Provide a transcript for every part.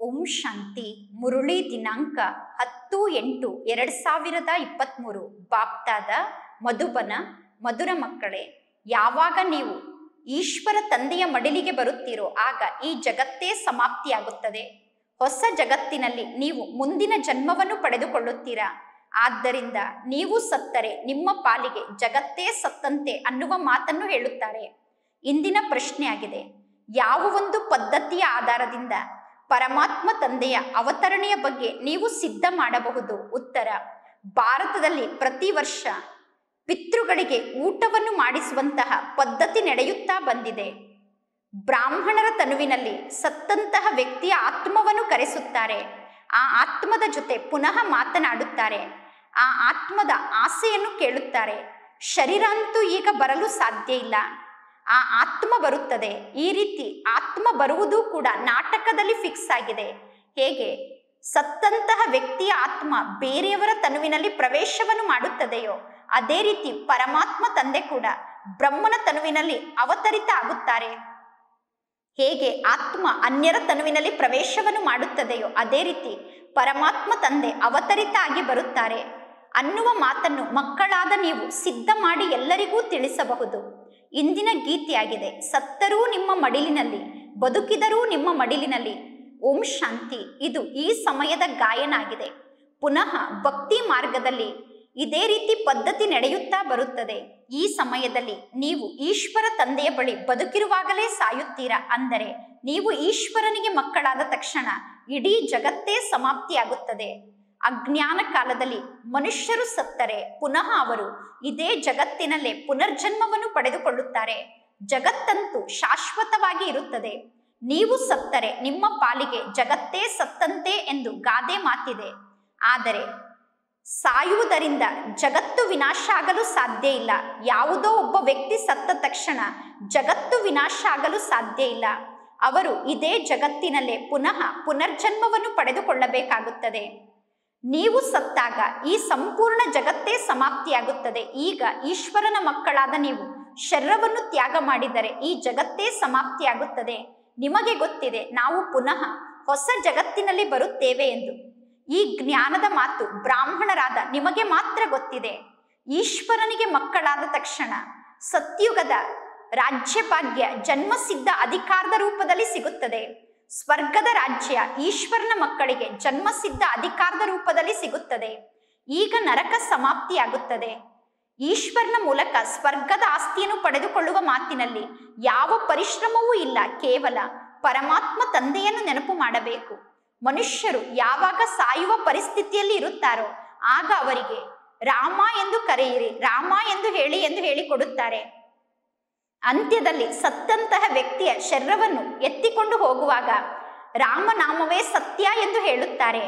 ಓಂ ಶಾಂತಿ ಮುರುಳಿ ದಿನಾಂಕ ಹತ್ತು ಎಂಟು ಎರಡು ಸಾವಿರದ ಇಪ್ಪತ್ತ್ಮೂರು ಬಾಪ್ತಾದ ಮಧುಬನ ಮಧುರ ಮಕ್ಕಳೇ ಯಾವಾಗ ನೀವು ಈಶ್ವರ ತಂದೆಯ ಮಡಿಲಿಗೆ ಬರುತ್ತೀರೋ ಆಗ ಈ ಜಗತ್ತೇ ಸಮಾಪ್ತಿಯಾಗುತ್ತದೆ ಹೊಸ ಜಗತ್ತಿನಲ್ಲಿ ನೀವು ಮುಂದಿನ ಜನ್ಮವನ್ನು ಪಡೆದುಕೊಳ್ಳುತ್ತೀರಾ ಆದ್ದರಿಂದ ನೀವು ಸತ್ತರೆ ನಿಮ್ಮ ಪಾಲಿಗೆ ಜಗತ್ತೇ ಸತ್ತಂತೆ ಅನ್ನುವ ಮಾತನ್ನು ಹೇಳುತ್ತಾರೆ ಇಂದಿನ ಪ್ರಶ್ನೆಯಾಗಿದೆ ಯಾವ ಒಂದು ಪದ್ಧತಿಯ ಆಧಾರದಿಂದ ಪರಮಾತ್ಮ ತಂದೆಯ ಅವತರಣೆಯ ಬಗ್ಗೆ ನೀವು ಸಿದ್ಧ ಮಾಡಬಹುದು ಉತ್ತರ ಭಾರತದಲ್ಲಿ ಪ್ರತಿ ವರ್ಷ ಪಿತೃಗಳಿಗೆ ಊಟವನ್ನು ಮಾಡಿಸುವಂತಹ ಪದ್ಧತಿ ನಡೆಯುತ್ತಾ ಬಂದಿದೆ ಬ್ರಾಹ್ಮಣರ ತನುವಿನಲ್ಲಿ ಸತ್ತಂತಹ ವ್ಯಕ್ತಿಯ ಆತ್ಮವನ್ನು ಕರೆಸುತ್ತಾರೆ ಆ ಆತ್ಮದ ಜೊತೆ ಪುನಃ ಮಾತನಾಡುತ್ತಾರೆ ಆ ಆತ್ಮದ ಆಸೆಯನ್ನು ಕೇಳುತ್ತಾರೆ ಶರೀರ ಅಂತೂ ಈಗ ಬರಲು ಸಾಧ್ಯ ಇಲ್ಲ ಆ ಆತ್ಮ ಬರುತ್ತದೆ ಈ ರೀತಿ ಆತ್ಮ ಬರುವುದು ಕೂಡ ನಾಟಕದಲ್ಲಿ ಫಿಕ್ಸ್ ಆಗಿದೆ ಹೇಗೆ ಸತ್ತಂತಹ ವ್ಯಕ್ತಿಯ ಆತ್ಮ ಬೇರೆಯವರ ತನುವಿನಲ್ಲಿ ಪ್ರವೇಶವನ್ನು ಮಾಡುತ್ತದೆಯೋ ಅದೇ ರೀತಿ ಪರಮಾತ್ಮ ತಂದೆ ಕೂಡ ಬ್ರಹ್ಮನ ತನುವಿನಲ್ಲಿ ಅವತರಿತ ಆಗುತ್ತಾರೆ ಹೇಗೆ ಆತ್ಮ ಅನ್ಯರ ತನುವಿನಲ್ಲಿ ಪ್ರವೇಶವನ್ನು ಮಾಡುತ್ತದೆಯೋ ಅದೇ ರೀತಿ ಪರಮಾತ್ಮ ತಂದೆ ಅವತರಿತ ಆಗಿ ಬರುತ್ತಾರೆ ಅನ್ನುವ ಮಾತನ್ನು ಮಕ್ಕಳಾದ ನೀವು ಸಿದ್ಧ ಮಾಡಿ ಎಲ್ಲರಿಗೂ ತಿಳಿಸಬಹುದು ಇಂದಿನ ಗೀತೆಯಾಗಿದೆ ಸತ್ತರೂ ನಿಮ್ಮ ಮಡಿಲಿನಲ್ಲಿ ಬದುಕಿದರೂ ನಿಮ್ಮ ಮಡಿಲಿನಲ್ಲಿ ಓಂ ಶಾಂತಿ ಇದು ಈ ಸಮಯದ ಗಾಯನ ಆಗಿದೆ ಪುನಃ ಭಕ್ತಿ ಮಾರ್ಗದಲ್ಲಿ ಇದೇ ರೀತಿ ಪದ್ಧತಿ ನಡೆಯುತ್ತಾ ಬರುತ್ತದೆ ಈ ಸಮಯದಲ್ಲಿ ನೀವು ಈಶ್ವರ ತಂದೆಯ ಬಳಿ ಬದುಕಿರುವಾಗಲೇ ಸಾಯುತ್ತೀರಾ ಅಂದರೆ ನೀವು ಈಶ್ವರನಿಗೆ ಮಕ್ಕಳಾದ ತಕ್ಷಣ ಇಡೀ ಜಗತ್ತೇ ಸಮಾಪ್ತಿಯಾಗುತ್ತದೆ ಅಜ್ಞಾನ ಕಾಲದಲ್ಲಿ ಮನುಷ್ಯರು ಸತ್ತರೆ ಪುನಃ ಅವರು ಇದೇ ಜಗತ್ತಿನಲ್ಲೇ ಪುನರ್ಜನ್ಮವನ್ನು ಪಡೆದುಕೊಳ್ಳುತ್ತಾರೆ ಜಗತ್ತಂತೂ ಶಾಶ್ವತವಾಗಿ ಇರುತ್ತದೆ ನೀವು ಸತ್ತರೆ ನಿಮ್ಮ ಪಾಲಿಗೆ ಜಗತ್ತೇ ಸತ್ತಂತೆ ಎಂದು ಗಾದೆ ಮಾತಿದೆ ಆದರೆ ಸಾಯುವುದರಿಂದ ಜಗತ್ತು ವಿನಾಶ ಆಗಲು ಸಾಧ್ಯ ಇಲ್ಲ ಯಾವುದೋ ಒಬ್ಬ ವ್ಯಕ್ತಿ ಸತ್ತ ತಕ್ಷಣ ಜಗತ್ತು ವಿನಾಶ ಆಗಲು ಸಾಧ್ಯ ಇಲ್ಲ ಅವರು ಇದೇ ಜಗತ್ತಿನಲ್ಲೇ ಪುನಃ ಪುನರ್ಜನ್ಮವನ್ನು ಪಡೆದುಕೊಳ್ಳಬೇಕಾಗುತ್ತದೆ ನೀವು ಸತ್ತಾಗ ಈ ಸಂಪೂರ್ಣ ಜಗತ್ತೇ ಸಮಾಪ್ತಿಯಾಗುತ್ತದೆ ಈಗ ಈಶ್ವರನ ಮಕ್ಕಳಾದ ನೀವು ಶರೀರವನ್ನು ತ್ಯಾಗ ಮಾಡಿದರೆ ಈ ಜಗತ್ತೇ ಸಮಾಪ್ತಿಯಾಗುತ್ತದೆ ನಿಮಗೆ ಗೊತ್ತಿದೆ ನಾವು ಪುನಃ ಹೊಸ ಜಗತ್ತಿನಲ್ಲಿ ಬರುತ್ತೇವೆ ಎಂದು ಈ ಜ್ಞಾನದ ಮಾತು ಬ್ರಾಹ್ಮಣರಾದ ನಿಮಗೆ ಮಾತ್ರ ಗೊತ್ತಿದೆ ಈಶ್ವರನಿಗೆ ಮಕ್ಕಳಾದ ತಕ್ಷಣ ಸತ್ಯುಗದ ರಾಜ್ಯಭಾಗ್ಯ ಜನ್ಮಸಿದ್ಧ ಅಧಿಕಾರದ ರೂಪದಲ್ಲಿ ಸಿಗುತ್ತದೆ ಸ್ವರ್ಗದ ರಾಜ್ಯ ಈಶ್ವರನ ಮಕ್ಕಳಿಗೆ ಜನ್ಮಸಿದ್ಧ ಅಧಿಕಾರದ ರೂಪದಲ್ಲಿ ಸಿಗುತ್ತದೆ ಈಗ ನರಕ ಸಮಾಪ್ತಿಯಾಗುತ್ತದೆ ಈಶ್ವರನ ಮೂಲಕ ಸ್ವರ್ಗದ ಆಸ್ತಿಯನ್ನು ಪಡೆದುಕೊಳ್ಳುವ ಮಾತಿನಲ್ಲಿ ಯಾವ ಪರಿಶ್ರಮವೂ ಇಲ್ಲ ಕೇವಲ ಪರಮಾತ್ಮ ತಂದೆಯನ್ನು ನೆನಪು ಮಾಡಬೇಕು ಮನುಷ್ಯರು ಯಾವಾಗ ಸಾಯುವ ಪರಿಸ್ಥಿತಿಯಲ್ಲಿ ಇರುತ್ತಾರೋ ಆಗ ಅವರಿಗೆ ರಾಮ ಎಂದು ಕರೆಯಿರಿ ರಾಮ ಎಂದು ಹೇಳಿ ಎಂದು ಹೇಳಿಕೊಡುತ್ತಾರೆ ಅಂತ್ಯದಲ್ಲಿ ಸತ್ತಂತಹ ವ್ಯಕ್ತಿಯ ಶರೀರವನ್ನು ಎತ್ತಿಕೊಂಡು ಹೋಗುವಾಗ ರಾಮನಾಮವೇ ಸತ್ಯ ಎಂದು ಹೇಳುತ್ತಾರೆ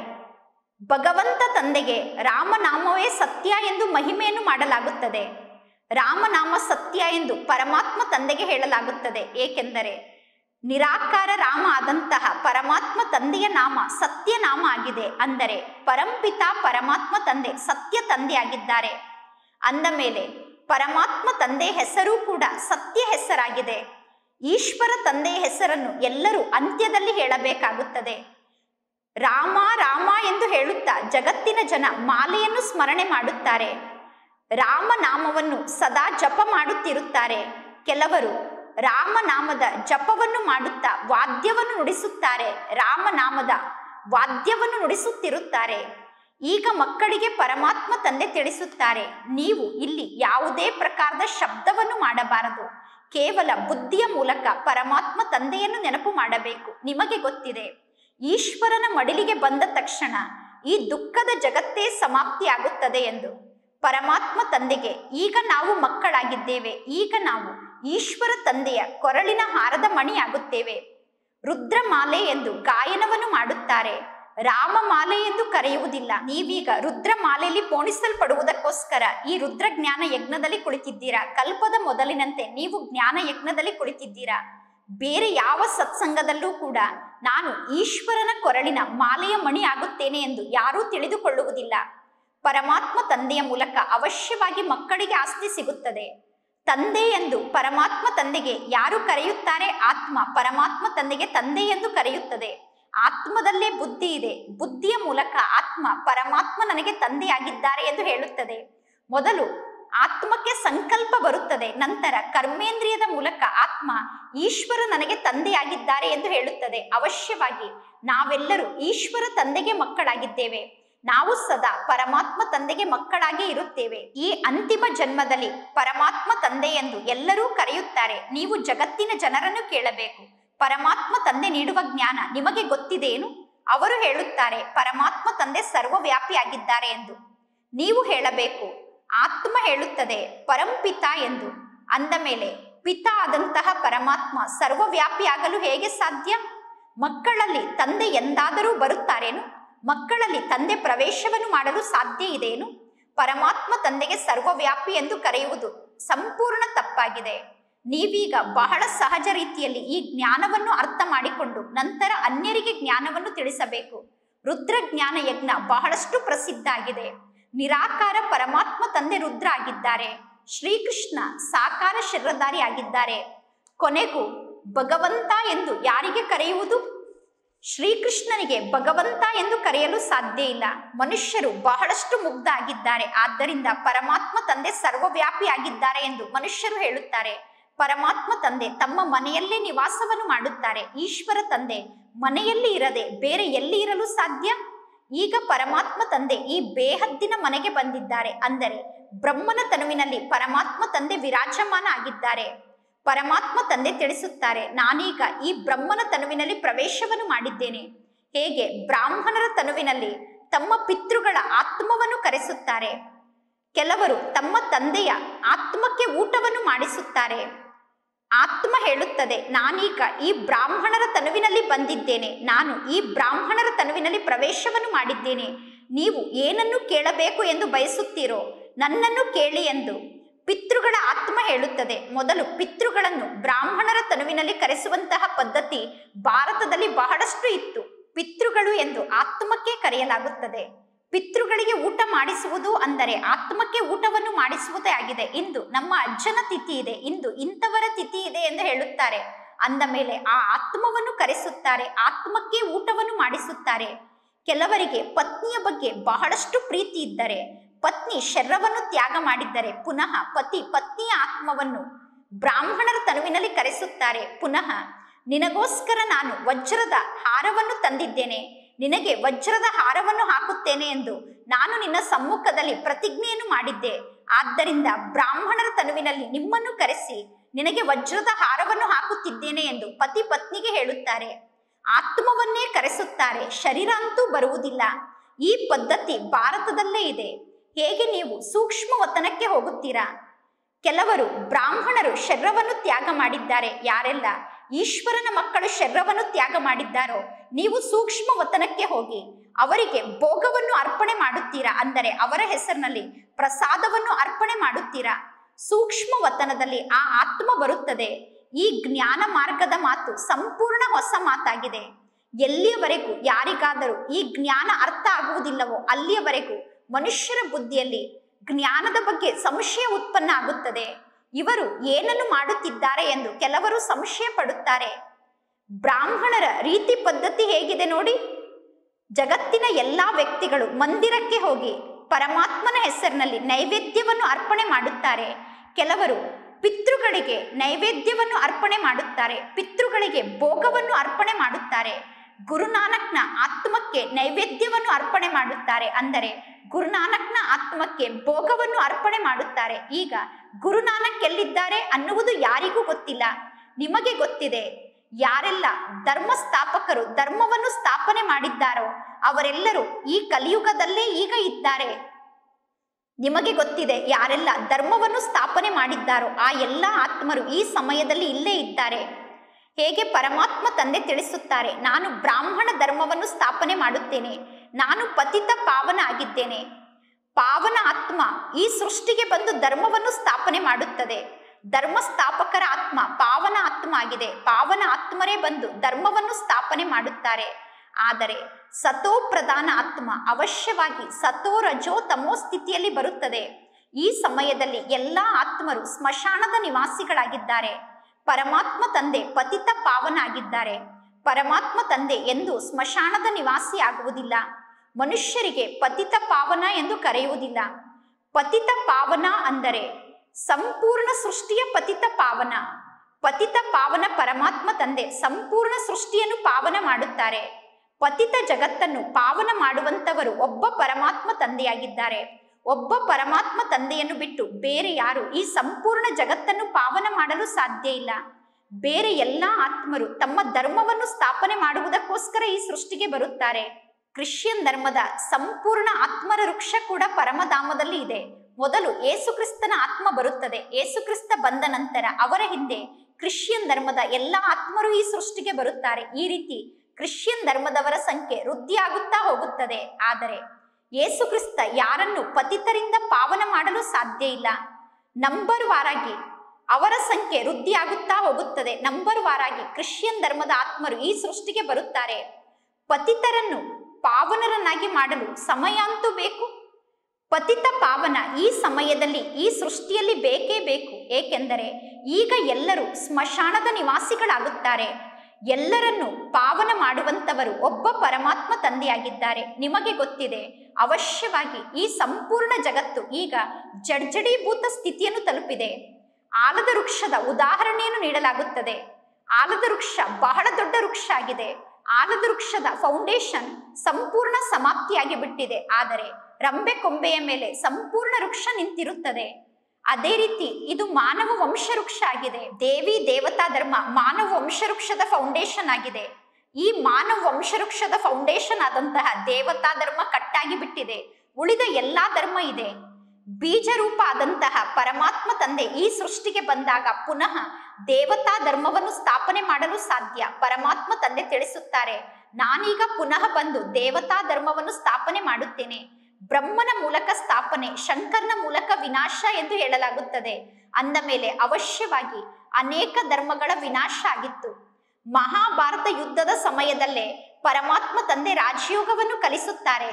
ಭಗವಂತ ತಂದೆಗೆ ರಾಮನಾಮವೇ ಸತ್ಯ ಎಂದು ಮಹಿಮೆಯನ್ನು ಮಾಡಲಾಗುತ್ತದೆ ರಾಮನಾಮ ಸತ್ಯ ಎಂದು ಪರಮಾತ್ಮ ತಂದೆಗೆ ಹೇಳಲಾಗುತ್ತದೆ ಏಕೆಂದರೆ ನಿರಾಕಾರ ರಾಮ ಆದಂತಹ ಪರಮಾತ್ಮ ತಂದೆಯ ನಾಮ ಸತ್ಯ ನಾಮ ಆಗಿದೆ ಅಂದರೆ ಪರಂಪಿತ ಪರಮಾತ್ಮ ತಂದೆ ಸತ್ಯ ತಂದೆಯಾಗಿದ್ದಾರೆ ಅಂದ ಮೇಲೆ ಪರಮಾತ್ಮ ತಂದೆ ಹೆಸರು ಕೂಡ ಸತ್ಯ ಹೆಸರಾಗಿದೆ ಈಶ್ವರ ತಂದೆಯ ಹೆಸರನ್ನು ಎಲ್ಲರೂ ಅಂತ್ಯದಲ್ಲಿ ಹೇಳಬೇಕಾಗುತ್ತದೆ ರಾಮ ರಾಮ ಎಂದು ಹೇಳುತ್ತಾ ಜಗತ್ತಿನ ಜನ ಮಾಲೆಯನ್ನು ಸ್ಮರಣೆ ಮಾಡುತ್ತಾರೆ ರಾಮನಾಮವನ್ನು ಸದಾ ಜಪ ಮಾಡುತ್ತಿರುತ್ತಾರೆ ಕೆಲವರು ರಾಮನಾಮದ ಜಪವನ್ನು ಮಾಡುತ್ತಾ ವಾದ್ಯವನ್ನು ನುಡಿಸುತ್ತಾರೆ ರಾಮನಾಮದ ವಾದ್ಯವನ್ನು ನುಡಿಸುತ್ತಿರುತ್ತಾರೆ ಈಗ ಮಕ್ಕಳಿಗೆ ಪರಮಾತ್ಮ ತಂದೆ ತಿಳಿಸುತ್ತಾರೆ ನೀವು ಇಲ್ಲಿ ಯಾವುದೇ ಪ್ರಕಾರದ ಶಬ್ದವನ್ನು ಮಾಡಬಾರದು ಕೇವಲ ಬುದ್ಧಿಯ ಮೂಲಕ ಪರಮಾತ್ಮ ತಂದೆಯನ್ನು ನೆನಪು ಮಾಡಬೇಕು ನಿಮಗೆ ಗೊತ್ತಿದೆ ಈಶ್ವರನ ಮಡಿಲಿಗೆ ಬಂದ ತಕ್ಷಣ ಈ ದುಃಖದ ಜಗತ್ತೇ ಸಮಾಪ್ತಿಯಾಗುತ್ತದೆ ಎಂದು ಪರಮಾತ್ಮ ತಂದೆಗೆ ಈಗ ನಾವು ಮಕ್ಕಳಾಗಿದ್ದೇವೆ ಈಗ ನಾವು ಈಶ್ವರ ತಂದೆಯ ಕೊರಳಿನ ಹಾರದ ಮಣಿಯಾಗುತ್ತೇವೆ ರುದ್ರಮಾಲೆ ಎಂದು ಗಾಯನವನ್ನು ಮಾಡುತ್ತಾರೆ ರಾಮಮಾಲೆ ಎಂದು ಕರೆಯುವುದಿಲ್ಲ ನೀವೀಗ ರುದ್ರಮಾಲೆಯಲ್ಲಿ ಪೋಣಿಸಲ್ಪಡುವುದಕ್ಕೋಸ್ಕರ ಈ ರುದ್ರ ಜ್ಞಾನ ಯಜ್ಞದಲ್ಲಿ ಕುಳಿತಿದ್ದೀರಾ ಕಲ್ಪದ ಮೊದಲಿನಂತೆ ನೀವು ಜ್ಞಾನ ಯಜ್ಞದಲ್ಲಿ ಕುಳಿತಿದ್ದೀರಾ ಬೇರೆ ಯಾವ ಸತ್ಸಂಗದಲ್ಲೂ ಕೂಡ ನಾನು ಈಶ್ವರನ ಕೊರಳಿನ ಮಾಲೆಯ ಮಣಿ ಆಗುತ್ತೇನೆ ಎಂದು ಯಾರೂ ತಿಳಿದುಕೊಳ್ಳುವುದಿಲ್ಲ ಪರಮಾತ್ಮ ತಂದೆಯ ಮೂಲಕ ಅವಶ್ಯವಾಗಿ ಮಕ್ಕಳಿಗೆ ಆಸ್ತಿ ಸಿಗುತ್ತದೆ ತಂದೆ ಎಂದು ಪರಮಾತ್ಮ ತಂದೆಗೆ ಯಾರು ಕರೆಯುತ್ತಾರೆ ಆತ್ಮ ಪರಮಾತ್ಮ ತಂದೆಗೆ ತಂದೆ ಎಂದು ಕರೆಯುತ್ತದೆ ಆತ್ಮದಲ್ಲೇ ಬುದ್ಧಿ ಇದೆ ಬುದ್ಧಿಯ ಮೂಲಕ ಆತ್ಮ ಪರಮಾತ್ಮ ನನಗೆ ತಂದೆಯಾಗಿದ್ದಾರೆ ಎಂದು ಹೇಳುತ್ತದೆ ಮೊದಲು ಆತ್ಮಕ್ಕೆ ಸಂಕಲ್ಪ ಬರುತ್ತದೆ ನಂತರ ಕರ್ಮೇಂದ್ರಿಯದ ಮೂಲಕ ಆತ್ಮ ಈಶ್ವರ ನನಗೆ ತಂದೆಯಾಗಿದ್ದಾರೆ ಎಂದು ಹೇಳುತ್ತದೆ ಅವಶ್ಯವಾಗಿ ನಾವೆಲ್ಲರೂ ಈಶ್ವರ ತಂದೆಗೆ ಮಕ್ಕಳಾಗಿದ್ದೇವೆ ನಾವು ಸದಾ ಪರಮಾತ್ಮ ತಂದೆಗೆ ಮಕ್ಕಳಾಗಿ ಇರುತ್ತೇವೆ ಈ ಅಂತಿಮ ಜನ್ಮದಲ್ಲಿ ಪರಮಾತ್ಮ ತಂದೆ ಎಂದು ಎಲ್ಲರೂ ಕರೆಯುತ್ತಾರೆ ನೀವು ಜಗತ್ತಿನ ಜನರನ್ನು ಕೇಳಬೇಕು ಪರಮಾತ್ಮ ತಂದೆ ನೀಡುವ ಜ್ಞಾನ ನಿಮಗೆ ಗೊತ್ತಿದೆಯೇನು ಅವರು ಹೇಳುತ್ತಾರೆ ಪರಮಾತ್ಮ ತಂದೆ ಸರ್ವವ್ಯಾಪಿಯಾಗಿದ್ದಾರೆ ಎಂದು ನೀವು ಹೇಳಬೇಕು ಆತ್ಮ ಹೇಳುತ್ತದೆ ಪರಂಪಿತ ಎಂದು ಅಂದ ಮೇಲೆ ಪಿತ ಆದಂತಹ ಪರಮಾತ್ಮ ಸರ್ವವ್ಯಾಪಿಯಾಗಲು ಹೇಗೆ ಸಾಧ್ಯ ಮಕ್ಕಳಲ್ಲಿ ತಂದೆ ಎಂದಾದರೂ ಬರುತ್ತಾರೇನು ಮಕ್ಕಳಲ್ಲಿ ತಂದೆ ಪ್ರವೇಶವನ್ನು ಮಾಡಲು ಸಾಧ್ಯ ಇದೆಯೇನು ಪರಮಾತ್ಮ ತಂದೆಗೆ ಸರ್ವವ್ಯಾಪಿ ಎಂದು ಕರೆಯುವುದು ಸಂಪೂರ್ಣ ತಪ್ಪಾಗಿದೆ ನೀವೀಗ ಬಹಳ ಸಹಜ ರೀತಿಯಲ್ಲಿ ಈ ಜ್ಞಾನವನ್ನು ಅರ್ಥ ಮಾಡಿಕೊಂಡು ನಂತರ ಅನ್ಯರಿಗೆ ಜ್ಞಾನವನ್ನು ತಿಳಿಸಬೇಕು ರುದ್ರ ಜ್ಞಾನ ಯಜ್ಞ ಬಹಳಷ್ಟು ಪ್ರಸಿದ್ಧ ಆಗಿದೆ ನಿರಾಕಾರ ಪರಮಾತ್ಮ ತಂದೆ ರುದ್ರ ಆಗಿದ್ದಾರೆ ಶ್ರೀಕೃಷ್ಣ ಸಾಕಾರ ಶರೀರಧಾರಿ ಆಗಿದ್ದಾರೆ ಕೊನೆಗೂ ಭಗವಂತ ಎಂದು ಯಾರಿಗೆ ಕರೆಯುವುದು ಶ್ರೀಕೃಷ್ಣನಿಗೆ ಭಗವಂತ ಎಂದು ಕರೆಯಲು ಸಾಧ್ಯ ಇಲ್ಲ ಮನುಷ್ಯರು ಬಹಳಷ್ಟು ಮುಗ್ಧ ಆಗಿದ್ದಾರೆ ಆದ್ದರಿಂದ ಪರಮಾತ್ಮ ತಂದೆ ಸರ್ವವ್ಯಾಪಿ ಆಗಿದ್ದಾರೆ ಎಂದು ಮನುಷ್ಯರು ಹೇಳುತ್ತಾರೆ ಪರಮಾತ್ಮ ತಂದೆ ತಮ್ಮ ಮನೆಯಲ್ಲೇ ನಿವಾಸವನ್ನು ಮಾಡುತ್ತಾರೆ ಈಶ್ವರ ತಂದೆ ಮನೆಯಲ್ಲಿ ಇರದೆ ಬೇರೆ ಎಲ್ಲಿ ಇರಲು ಸಾಧ್ಯ ಈಗ ಪರಮಾತ್ಮ ತಂದೆ ಈ ಬೇಹದ್ದಿನ ಮನೆಗೆ ಬಂದಿದ್ದಾರೆ ಅಂದರೆ ಬ್ರಹ್ಮನ ತನುವಿನಲ್ಲಿ ಪರಮಾತ್ಮ ತಂದೆ ವಿರಾಜಮಾನ ಆಗಿದ್ದಾರೆ ಪರಮಾತ್ಮ ತಂದೆ ತಿಳಿಸುತ್ತಾರೆ ನಾನೀಗ ಈ ಬ್ರಹ್ಮನ ತನುವಿನಲ್ಲಿ ಪ್ರವೇಶವನ್ನು ಮಾಡಿದ್ದೇನೆ ಹೇಗೆ ಬ್ರಾಹ್ಮಣರ ತನುವಿನಲ್ಲಿ ತಮ್ಮ ಪಿತೃಗಳ ಆತ್ಮವನ್ನು ಕರೆಸುತ್ತಾರೆ ಕೆಲವರು ತಮ್ಮ ತಂದೆಯ ಆತ್ಮಕ್ಕೆ ಊಟವನ್ನು ಮಾಡಿಸುತ್ತಾರೆ ಆತ್ಮ ಹೇಳುತ್ತದೆ ನಾನೀಗ ಈ ಬ್ರಾಹ್ಮಣರ ತನುವಿನಲ್ಲಿ ಬಂದಿದ್ದೇನೆ ನಾನು ಈ ಬ್ರಾಹ್ಮಣರ ತನುವಿನಲ್ಲಿ ಪ್ರವೇಶವನ್ನು ಮಾಡಿದ್ದೇನೆ ನೀವು ಏನನ್ನು ಕೇಳಬೇಕು ಎಂದು ಬಯಸುತ್ತೀರೋ ನನ್ನನ್ನು ಕೇಳಿ ಎಂದು ಪಿತೃಗಳ ಆತ್ಮ ಹೇಳುತ್ತದೆ ಮೊದಲು ಪಿತೃಗಳನ್ನು ಬ್ರಾಹ್ಮಣರ ತನುವಿನಲ್ಲಿ ಕರೆಸುವಂತಹ ಪದ್ಧತಿ ಭಾರತದಲ್ಲಿ ಬಹಳಷ್ಟು ಇತ್ತು ಪಿತೃಗಳು ಎಂದು ಆತ್ಮಕ್ಕೆ ಕರೆಯಲಾಗುತ್ತದೆ ಪಿತೃಗಳಿಗೆ ಊಟ ಮಾಡಿಸುವುದು ಅಂದರೆ ಆತ್ಮಕ್ಕೆ ಊಟವನ್ನು ಮಾಡಿಸುವುದೇ ಆಗಿದೆ ಇಂದು ನಮ್ಮ ಅಜ್ಜನ ತಿಥಿ ಇದೆ ಇಂದು ಇಂಥವರ ತಿಥಿ ಇದೆ ಎಂದು ಹೇಳುತ್ತಾರೆ ಅಂದ ಮೇಲೆ ಆ ಆತ್ಮವನ್ನು ಕರೆಸುತ್ತಾರೆ ಆತ್ಮಕ್ಕೆ ಊಟವನ್ನು ಮಾಡಿಸುತ್ತಾರೆ ಕೆಲವರಿಗೆ ಪತ್ನಿಯ ಬಗ್ಗೆ ಬಹಳಷ್ಟು ಪ್ರೀತಿ ಇದ್ದರೆ ಪತ್ನಿ ಶರೀರವನ್ನು ತ್ಯಾಗ ಮಾಡಿದ್ದರೆ ಪುನಃ ಪತಿ ಪತ್ನಿಯ ಆತ್ಮವನ್ನು ಬ್ರಾಹ್ಮಣರ ತನುವಿನಲ್ಲಿ ಕರೆಸುತ್ತಾರೆ ಪುನಃ ನಿನಗೋಸ್ಕರ ನಾನು ವಜ್ರದ ಹಾರವನ್ನು ತಂದಿದ್ದೇನೆ ನಿನಗೆ ವಜ್ರದ ಹಾರವನ್ನು ಹಾಕುತ್ತೇನೆ ಎಂದು ನಾನು ನಿನ್ನ ಸಮ್ಮುಖದಲ್ಲಿ ಪ್ರತಿಜ್ಞೆಯನ್ನು ಮಾಡಿದ್ದೆ ಆದ್ದರಿಂದ ಬ್ರಾಹ್ಮಣರ ತನುವಿನಲ್ಲಿ ನಿಮ್ಮನ್ನು ಕರೆಸಿ ನಿನಗೆ ವಜ್ರದ ಹಾರವನ್ನು ಹಾಕುತ್ತಿದ್ದೇನೆ ಎಂದು ಪತಿ ಪತ್ನಿಗೆ ಹೇಳುತ್ತಾರೆ ಆತ್ಮವನ್ನೇ ಕರೆಸುತ್ತಾರೆ ಶರೀರ ಅಂತೂ ಬರುವುದಿಲ್ಲ ಈ ಪದ್ಧತಿ ಭಾರತದಲ್ಲೇ ಇದೆ ಹೇಗೆ ನೀವು ಸೂಕ್ಷ್ಮ ವತನಕ್ಕೆ ಹೋಗುತ್ತೀರಾ ಕೆಲವರು ಬ್ರಾಹ್ಮಣರು ಶರೀರವನ್ನು ತ್ಯಾಗ ಮಾಡಿದ್ದಾರೆ ಯಾರೆಲ್ಲ ಈಶ್ವರನ ಮಕ್ಕಳು ಶರೀರವನ್ನು ತ್ಯಾಗ ಮಾಡಿದ್ದಾರೋ ನೀವು ಸೂಕ್ಷ್ಮ ವತನಕ್ಕೆ ಹೋಗಿ ಅವರಿಗೆ ಭೋಗವನ್ನು ಅರ್ಪಣೆ ಮಾಡುತ್ತೀರಾ ಅಂದರೆ ಅವರ ಹೆಸರಿನಲ್ಲಿ ಪ್ರಸಾದವನ್ನು ಅರ್ಪಣೆ ಮಾಡುತ್ತೀರಾ ಸೂಕ್ಷ್ಮ ವತನದಲ್ಲಿ ಆ ಆತ್ಮ ಬರುತ್ತದೆ ಈ ಜ್ಞಾನ ಮಾರ್ಗದ ಮಾತು ಸಂಪೂರ್ಣ ಹೊಸ ಮಾತಾಗಿದೆ ಎಲ್ಲಿಯವರೆಗೂ ಯಾರಿಗಾದರೂ ಈ ಜ್ಞಾನ ಅರ್ಥ ಆಗುವುದಿಲ್ಲವೋ ಅಲ್ಲಿಯವರೆಗೂ ಮನುಷ್ಯರ ಬುದ್ಧಿಯಲ್ಲಿ ಜ್ಞಾನದ ಬಗ್ಗೆ ಸಂಶಯ ಉತ್ಪನ್ನ ಆಗುತ್ತದೆ ಇವರು ಏನನ್ನು ಮಾಡುತ್ತಿದ್ದಾರೆ ಎಂದು ಕೆಲವರು ಸಂಶಯ ಪಡುತ್ತಾರೆ ಬ್ರಾಹ್ಮಣರ ರೀತಿ ಪದ್ಧತಿ ಹೇಗಿದೆ ನೋಡಿ ಜಗತ್ತಿನ ಎಲ್ಲಾ ವ್ಯಕ್ತಿಗಳು ಮಂದಿರಕ್ಕೆ ಹೋಗಿ ಪರಮಾತ್ಮನ ಹೆಸರಿನಲ್ಲಿ ನೈವೇದ್ಯವನ್ನು ಅರ್ಪಣೆ ಮಾಡುತ್ತಾರೆ ಕೆಲವರು ಪಿತೃಗಳಿಗೆ ನೈವೇದ್ಯವನ್ನು ಅರ್ಪಣೆ ಮಾಡುತ್ತಾರೆ ಪಿತೃಗಳಿಗೆ ಭೋಗವನ್ನು ಅರ್ಪಣೆ ಮಾಡುತ್ತಾರೆ ಗುರುನಾನಕ್ನ ಆತ್ಮಕ್ಕೆ ನೈವೇದ್ಯವನ್ನು ಅರ್ಪಣೆ ಮಾಡುತ್ತಾರೆ ಅಂದರೆ ಗುರುನಾನಕ್ನ ಆತ್ಮಕ್ಕೆ ಭೋಗವನ್ನು ಅರ್ಪಣೆ ಮಾಡುತ್ತಾರೆ ಈಗ ಗುರುನಾನಕ್ ಎಲ್ಲಿದ್ದಾರೆ ಅನ್ನುವುದು ಯಾರಿಗೂ ಗೊತ್ತಿಲ್ಲ ನಿಮಗೆ ಗೊತ್ತಿದೆ ಯಾರೆಲ್ಲ ಧರ್ಮ ಸ್ಥಾಪಕರು ಧರ್ಮವನ್ನು ಸ್ಥಾಪನೆ ಮಾಡಿದ್ದಾರೋ ಅವರೆಲ್ಲರೂ ಈ ಕಲಿಯುಗದಲ್ಲೇ ಈಗ ಇದ್ದಾರೆ ನಿಮಗೆ ಗೊತ್ತಿದೆ ಯಾರೆಲ್ಲ ಧರ್ಮವನ್ನು ಸ್ಥಾಪನೆ ಮಾಡಿದ್ದಾರೋ ಆ ಎಲ್ಲ ಆತ್ಮರು ಈ ಸಮಯದಲ್ಲಿ ಇಲ್ಲೇ ಇದ್ದಾರೆ ಹೇಗೆ ಪರಮಾತ್ಮ ತಂದೆ ತಿಳಿಸುತ್ತಾರೆ ನಾನು ಬ್ರಾಹ್ಮಣ ಧರ್ಮವನ್ನು ಸ್ಥಾಪನೆ ಮಾಡುತ್ತೇನೆ ನಾನು ಪತಿತ ಪಾವನ ಆಗಿದ್ದೇನೆ ಪಾವನ ಆತ್ಮ ಈ ಸೃಷ್ಟಿಗೆ ಬಂದು ಧರ್ಮವನ್ನು ಸ್ಥಾಪನೆ ಮಾಡುತ್ತದೆ ಧರ್ಮ ಸ್ಥಾಪಕರ ಆತ್ಮ ಪಾವನ ಆತ್ಮ ಆಗಿದೆ ಪಾವನ ಆತ್ಮರೇ ಬಂದು ಧರ್ಮವನ್ನು ಸ್ಥಾಪನೆ ಮಾಡುತ್ತಾರೆ ಆದರೆ ಸತೋ ಪ್ರಧಾನ ಆತ್ಮ ಅವಶ್ಯವಾಗಿ ಸತೋ ರಜೋ ತಮೋ ಸ್ಥಿತಿಯಲ್ಲಿ ಬರುತ್ತದೆ ಈ ಸಮಯದಲ್ಲಿ ಎಲ್ಲ ಆತ್ಮರು ಸ್ಮಶಾನದ ನಿವಾಸಿಗಳಾಗಿದ್ದಾರೆ ಪರಮಾತ್ಮ ತಂದೆ ಪತಿತ ಪಾವನ ಆಗಿದ್ದಾರೆ ಪರಮಾತ್ಮ ತಂದೆ ಎಂದು ಸ್ಮಶಾನದ ನಿವಾಸಿ ಆಗುವುದಿಲ್ಲ ಮನುಷ್ಯರಿಗೆ ಪತಿತ ಪಾವನ ಎಂದು ಕರೆಯುವುದಿಲ್ಲ ಪತಿತ ಪಾವನ ಅಂದರೆ ಸಂಪೂರ್ಣ ಸೃಷ್ಟಿಯ ಪತಿತ ಪಾವನ ಪತಿತ ಪಾವನ ಪರಮಾತ್ಮ ತಂದೆ ಸಂಪೂರ್ಣ ಸೃಷ್ಟಿಯನ್ನು ಪಾವನ ಮಾಡುತ್ತಾರೆ ಪತಿತ ಜಗತ್ತನ್ನು ಪಾವನ ಮಾಡುವಂತವರು ಒಬ್ಬ ಪರಮಾತ್ಮ ತಂದೆಯಾಗಿದ್ದಾರೆ ಒಬ್ಬ ಪರಮಾತ್ಮ ತಂದೆಯನ್ನು ಬಿಟ್ಟು ಬೇರೆ ಯಾರು ಈ ಸಂಪೂರ್ಣ ಜಗತ್ತನ್ನು ಪಾವನ ಮಾಡಲು ಸಾಧ್ಯ ಇಲ್ಲ ಬೇರೆ ಎಲ್ಲ ಆತ್ಮರು ತಮ್ಮ ಧರ್ಮವನ್ನು ಸ್ಥಾಪನೆ ಮಾಡುವುದಕ್ಕೋಸ್ಕರ ಈ ಸೃಷ್ಟಿಗೆ ಬರುತ್ತಾರೆ ಕ್ರಿಶ್ಚಿಯನ್ ಧರ್ಮದ ಸಂಪೂರ್ಣ ಆತ್ಮರ ವೃಕ್ಷ ಕೂಡ ಪರಮಧಾಮದಲ್ಲಿ ಇದೆ ಮೊದಲು ಏಸುಕ್ರಿಸ್ತನ ಆತ್ಮ ಬರುತ್ತದೆ ಏಸುಕ್ರಿಸ್ತ ಬಂದ ನಂತರ ಅವರ ಹಿಂದೆ ಕ್ರಿಶ್ಚಿಯನ್ ಧರ್ಮದ ಎಲ್ಲ ಆತ್ಮರು ಈ ಸೃಷ್ಟಿಗೆ ಬರುತ್ತಾರೆ ಈ ರೀತಿ ಕ್ರಿಶ್ಚಿಯನ್ ಧರ್ಮದವರ ಸಂಖ್ಯೆ ವೃದ್ಧಿಯಾಗುತ್ತಾ ಹೋಗುತ್ತದೆ ಆದರೆ ಯೇಸುಕ್ರಿಸ್ತ ಯಾರನ್ನು ಪತಿತರಿಂದ ಪಾವನ ಮಾಡಲು ಸಾಧ್ಯ ಇಲ್ಲ ನಂಬರ್ ವಾರಾಗಿ ಅವರ ಸಂಖ್ಯೆ ವೃದ್ಧಿಯಾಗುತ್ತಾ ಹೋಗುತ್ತದೆ ನಂಬರ್ ವಾರಾಗಿ ಕ್ರಿಶ್ಚಿಯನ್ ಧರ್ಮದ ಆತ್ಮರು ಈ ಸೃಷ್ಟಿಗೆ ಬರುತ್ತಾರೆ ಪತಿತರನ್ನು ಪಾವನರನ್ನಾಗಿ ಮಾಡಲು ಸಮಯ ಅಂತೂ ಬೇಕು ಪತಿತ ಪಾವನ ಈ ಸಮಯದಲ್ಲಿ ಈ ಸೃಷ್ಟಿಯಲ್ಲಿ ಬೇಕೇ ಬೇಕು ಏಕೆಂದರೆ ಈಗ ಎಲ್ಲರೂ ಸ್ಮಶಾನದ ನಿವಾಸಿಗಳಾಗುತ್ತಾರೆ ಎಲ್ಲರನ್ನು ಪಾವನ ಮಾಡುವಂತವರು ಒಬ್ಬ ಪರಮಾತ್ಮ ತಂದೆಯಾಗಿದ್ದಾರೆ ನಿಮಗೆ ಗೊತ್ತಿದೆ ಅವಶ್ಯವಾಗಿ ಈ ಸಂಪೂರ್ಣ ಜಗತ್ತು ಈಗ ಜಡ್ಜಡೀಭೂತ ಸ್ಥಿತಿಯನ್ನು ತಲುಪಿದೆ ಆಲದ ವೃಕ್ಷದ ಉದಾಹರಣೆಯನ್ನು ನೀಡಲಾಗುತ್ತದೆ ಆಲದ ವೃಕ್ಷ ಬಹಳ ದೊಡ್ಡ ವೃಕ್ಷ ಆಗಿದೆ ಆಲದ ವೃಕ್ಷದ ಫೌಂಡೇಶನ್ ಸಂಪೂರ್ಣ ಸಮಾಪ್ತಿಯಾಗಿ ಬಿಟ್ಟಿದೆ ಆದರೆ ರಂಬೆ ಕೊಂಬೆಯ ಮೇಲೆ ಸಂಪೂರ್ಣ ವೃಕ್ಷ ನಿಂತಿರುತ್ತದೆ ಅದೇ ರೀತಿ ಇದು ಮಾನವ ವಂಶವೃಕ್ಷ ಆಗಿದೆ ದೇವಿ ದೇವತಾ ಧರ್ಮ ಮಾನವ ವಂಶವೃಕ್ಷದ ಫೌಂಡೇಶನ್ ಆಗಿದೆ ಈ ಮಾನವ ವಂಶವೃಕ್ಷದ ಫೌಂಡೇಶನ್ ಆದಂತಹ ದೇವತಾ ಧರ್ಮ ಕಟ್ಟಾಗಿ ಬಿಟ್ಟಿದೆ ಉಳಿದ ಎಲ್ಲಾ ಧರ್ಮ ಇದೆ ಬೀಜ ರೂಪ ಆದಂತಹ ಪರಮಾತ್ಮ ತಂದೆ ಈ ಸೃಷ್ಟಿಗೆ ಬಂದಾಗ ಪುನಃ ದೇವತಾ ಧರ್ಮವನ್ನು ಸ್ಥಾಪನೆ ಮಾಡಲು ಸಾಧ್ಯ ಪರಮಾತ್ಮ ತಂದೆ ತಿಳಿಸುತ್ತಾರೆ ನಾನೀಗ ಪುನಃ ಬಂದು ದೇವತಾ ಧರ್ಮವನ್ನು ಸ್ಥಾಪನೆ ಮಾಡುತ್ತೇನೆ ಬ್ರಹ್ಮನ ಮೂಲಕ ಸ್ಥಾಪನೆ ಶಂಕರ್ನ ಮೂಲಕ ವಿನಾಶ ಎಂದು ಹೇಳಲಾಗುತ್ತದೆ ಅಂದ ಮೇಲೆ ಅವಶ್ಯವಾಗಿ ಅನೇಕ ಧರ್ಮಗಳ ವಿನಾಶ ಆಗಿತ್ತು ಮಹಾಭಾರತ ಯುದ್ಧದ ಸಮಯದಲ್ಲೇ ಪರಮಾತ್ಮ ತಂದೆ ರಾಜಯೋಗವನ್ನು ಕಲಿಸುತ್ತಾರೆ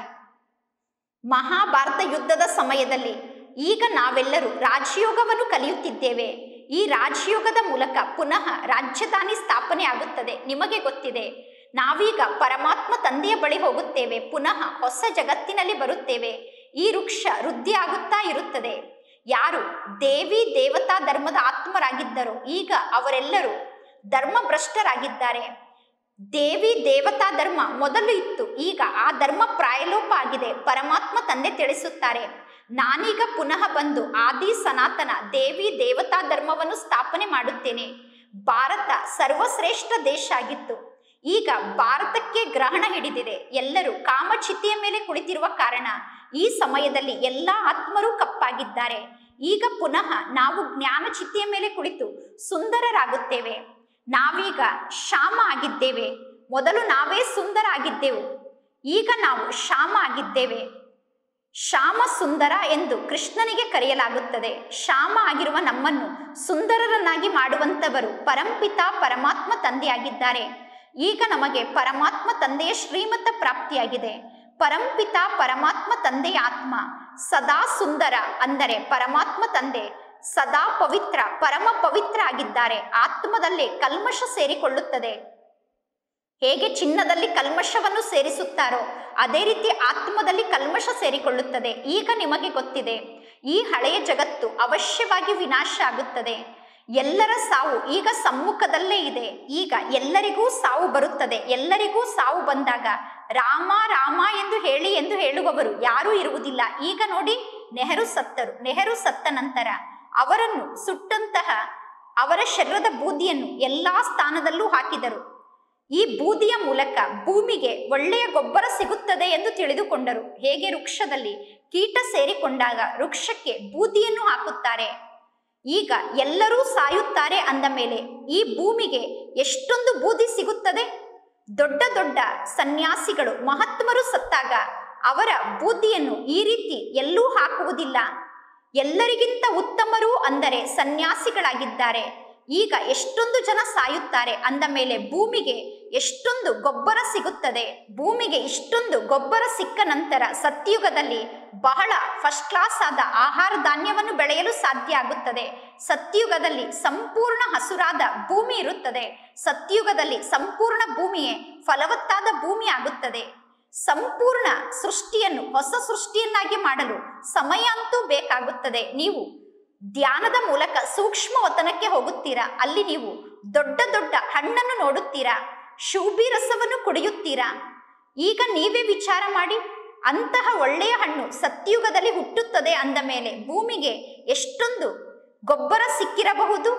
ಮಹಾಭಾರತ ಯುದ್ಧದ ಸಮಯದಲ್ಲಿ ಈಗ ನಾವೆಲ್ಲರೂ ರಾಜಯೋಗವನ್ನು ಕಲಿಯುತ್ತಿದ್ದೇವೆ ಈ ರಾಜಯೋಗದ ಮೂಲಕ ಪುನಃ ರಾಜಧಾನಿ ಸ್ಥಾಪನೆ ಆಗುತ್ತದೆ ನಿಮಗೆ ಗೊತ್ತಿದೆ ನಾವೀಗ ಪರಮಾತ್ಮ ತಂದೆಯ ಬಳಿ ಹೋಗುತ್ತೇವೆ ಪುನಃ ಹೊಸ ಜಗತ್ತಿನಲ್ಲಿ ಬರುತ್ತೇವೆ ಈ ವೃಕ್ಷ ವೃದ್ಧಿ ಆಗುತ್ತಾ ಇರುತ್ತದೆ ಯಾರು ದೇವಿ ದೇವತಾ ಧರ್ಮದ ಆತ್ಮರಾಗಿದ್ದರೋ ಈಗ ಅವರೆಲ್ಲರೂ ಧರ್ಮಭ್ರಷ್ಟರಾಗಿದ್ದಾರೆ ದೇವಿ ದೇವತಾ ಧರ್ಮ ಮೊದಲು ಇತ್ತು ಈಗ ಆ ಧರ್ಮ ಪ್ರಾಯಲೋಪ ಆಗಿದೆ ಪರಮಾತ್ಮ ತಂದೆ ತಿಳಿಸುತ್ತಾರೆ ನಾನೀಗ ಪುನಃ ಬಂದು ಆದಿ ಸನಾತನ ದೇವಿ ದೇವತಾ ಧರ್ಮವನ್ನು ಸ್ಥಾಪನೆ ಮಾಡುತ್ತೇನೆ ಭಾರತ ಸರ್ವಶ್ರೇಷ್ಠ ದೇಶ ಆಗಿತ್ತು ಈಗ ಭಾರತಕ್ಕೆ ಗ್ರಹಣ ಹಿಡಿದಿದೆ ಎಲ್ಲರೂ ಕಾಮಚಿತೆಯ ಮೇಲೆ ಕುಳಿತಿರುವ ಕಾರಣ ಈ ಸಮಯದಲ್ಲಿ ಎಲ್ಲ ಆತ್ಮರೂ ಕಪ್ಪಾಗಿದ್ದಾರೆ ಈಗ ಪುನಃ ನಾವು ಜ್ಞಾನಚಿತೆಯ ಮೇಲೆ ಕುಳಿತು ಸುಂದರರಾಗುತ್ತೇವೆ ನಾವೀಗ ಶಾಮ ಆಗಿದ್ದೇವೆ ಮೊದಲು ನಾವೇ ಸುಂದರ ಆಗಿದ್ದೆವು ಈಗ ನಾವು ಶಾಮ ಆಗಿದ್ದೇವೆ ಶ್ಯಾಮ ಸುಂದರ ಎಂದು ಕೃಷ್ಣನಿಗೆ ಕರೆಯಲಾಗುತ್ತದೆ ಶ್ಯಾಮ ಆಗಿರುವ ನಮ್ಮನ್ನು ಸುಂದರರನ್ನಾಗಿ ಮಾಡುವಂತವರು ಪರಂಪಿತ ಪರಮಾತ್ಮ ತಂದೆಯಾಗಿದ್ದಾರೆ ಈಗ ನಮಗೆ ಪರಮಾತ್ಮ ತಂದೆಯ ಶ್ರೀಮತ ಪ್ರಾಪ್ತಿಯಾಗಿದೆ ಪರಂಪಿತ ಪರಮಾತ್ಮ ತಂದೆಯ ಆತ್ಮ ಸದಾ ಸುಂದರ ಅಂದರೆ ಪರಮಾತ್ಮ ತಂದೆ ಸದಾ ಪವಿತ್ರ ಪರಮ ಪವಿತ್ರ ಆಗಿದ್ದಾರೆ ಆತ್ಮದಲ್ಲೇ ಕಲ್ಮಶ ಸೇರಿಕೊಳ್ಳುತ್ತದೆ ಹೇಗೆ ಚಿನ್ನದಲ್ಲಿ ಕಲ್ಮಶವನ್ನು ಸೇರಿಸುತ್ತಾರೋ ಅದೇ ರೀತಿ ಆತ್ಮದಲ್ಲಿ ಕಲ್ಮಶ ಸೇರಿಕೊಳ್ಳುತ್ತದೆ ಈಗ ನಿಮಗೆ ಗೊತ್ತಿದೆ ಈ ಹಳೆಯ ಜಗತ್ತು ಅವಶ್ಯವಾಗಿ ವಿನಾಶ ಆಗುತ್ತದೆ ಎಲ್ಲರ ಸಾವು ಈಗ ಸಮ್ಮುಖದಲ್ಲೇ ಇದೆ ಈಗ ಎಲ್ಲರಿಗೂ ಸಾವು ಬರುತ್ತದೆ ಎಲ್ಲರಿಗೂ ಸಾವು ಬಂದಾಗ ರಾಮ ರಾಮ ಎಂದು ಹೇಳಿ ಎಂದು ಹೇಳುವವರು ಯಾರೂ ಇರುವುದಿಲ್ಲ ಈಗ ನೋಡಿ ನೆಹರು ಸತ್ತರು ನೆಹರು ಸತ್ತ ನಂತರ ಅವರನ್ನು ಸುಟ್ಟಂತಹ ಅವರ ಶರೀರದ ಬೂದಿಯನ್ನು ಎಲ್ಲಾ ಸ್ಥಾನದಲ್ಲೂ ಹಾಕಿದರು ಈ ಬೂದಿಯ ಮೂಲಕ ಭೂಮಿಗೆ ಒಳ್ಳೆಯ ಗೊಬ್ಬರ ಸಿಗುತ್ತದೆ ಎಂದು ತಿಳಿದುಕೊಂಡರು ಹೇಗೆ ವೃಕ್ಷದಲ್ಲಿ ಕೀಟ ಸೇರಿಕೊಂಡಾಗ ವೃಕ್ಷಕ್ಕೆ ಬೂದಿಯನ್ನು ಹಾಕುತ್ತಾರೆ ಈಗ ಎಲ್ಲರೂ ಸಾಯುತ್ತಾರೆ ಅಂದ ಮೇಲೆ ಈ ಭೂಮಿಗೆ ಎಷ್ಟೊಂದು ಬೂದಿ ಸಿಗುತ್ತದೆ ದೊಡ್ಡ ದೊಡ್ಡ ಸನ್ಯಾಸಿಗಳು ಮಹಾತ್ಮರು ಸತ್ತಾಗ ಅವರ ಬೂದಿಯನ್ನು ಈ ರೀತಿ ಎಲ್ಲೂ ಹಾಕುವುದಿಲ್ಲ ಎಲ್ಲರಿಗಿಂತ ಉತ್ತಮರು ಅಂದರೆ ಸನ್ಯಾಸಿಗಳಾಗಿದ್ದಾರೆ ಈಗ ಎಷ್ಟೊಂದು ಜನ ಸಾಯುತ್ತಾರೆ ಅಂದ ಮೇಲೆ ಭೂಮಿಗೆ ಎಷ್ಟೊಂದು ಗೊಬ್ಬರ ಸಿಗುತ್ತದೆ ಭೂಮಿಗೆ ಇಷ್ಟೊಂದು ಗೊಬ್ಬರ ಸಿಕ್ಕ ನಂತರ ಸತ್ಯುಗದಲ್ಲಿ ಬಹಳ ಫಸ್ಟ್ ಕ್ಲಾಸ್ ಆದ ಆಹಾರ ಧಾನ್ಯವನ್ನು ಬೆಳೆಯಲು ಸಾಧ್ಯ ಆಗುತ್ತದೆ ಸತ್ಯುಗದಲ್ಲಿ ಸಂಪೂರ್ಣ ಹಸುರಾದ ಭೂಮಿ ಇರುತ್ತದೆ ಸತ್ಯುಗದಲ್ಲಿ ಸಂಪೂರ್ಣ ಭೂಮಿಯೇ ಫಲವತ್ತಾದ ಭೂಮಿ ಆಗುತ್ತದೆ ಸಂಪೂರ್ಣ ಸೃಷ್ಟಿಯನ್ನು ಹೊಸ ಸೃಷ್ಟಿಯನ್ನಾಗಿ ಮಾಡಲು ಸಮಯ ಅಂತೂ ಬೇಕಾಗುತ್ತದೆ ನೀವು ಧ್ಯಾನದ ಮೂಲಕ ಸೂಕ್ಷ್ಮ ವತನಕ್ಕೆ ಹೋಗುತ್ತೀರಾ ಅಲ್ಲಿ ನೀವು ದೊಡ್ಡ ದೊಡ್ಡ ಹಣ್ಣನ್ನು ನೋಡುತ್ತೀರಾ ಶೂಬಿ ರಸವನ್ನು ಕುಡಿಯುತ್ತೀರಾ ಈಗ ನೀವೇ ವಿಚಾರ ಮಾಡಿ ಅಂತಹ ಒಳ್ಳೆಯ ಹಣ್ಣು ಸತ್ಯುಗದಲ್ಲಿ ಹುಟ್ಟುತ್ತದೆ ಅಂದ ಮೇಲೆ ಭೂಮಿಗೆ ಎಷ್ಟೊಂದು ಗೊಬ್ಬರ ಸಿಕ್ಕಿರಬಹುದು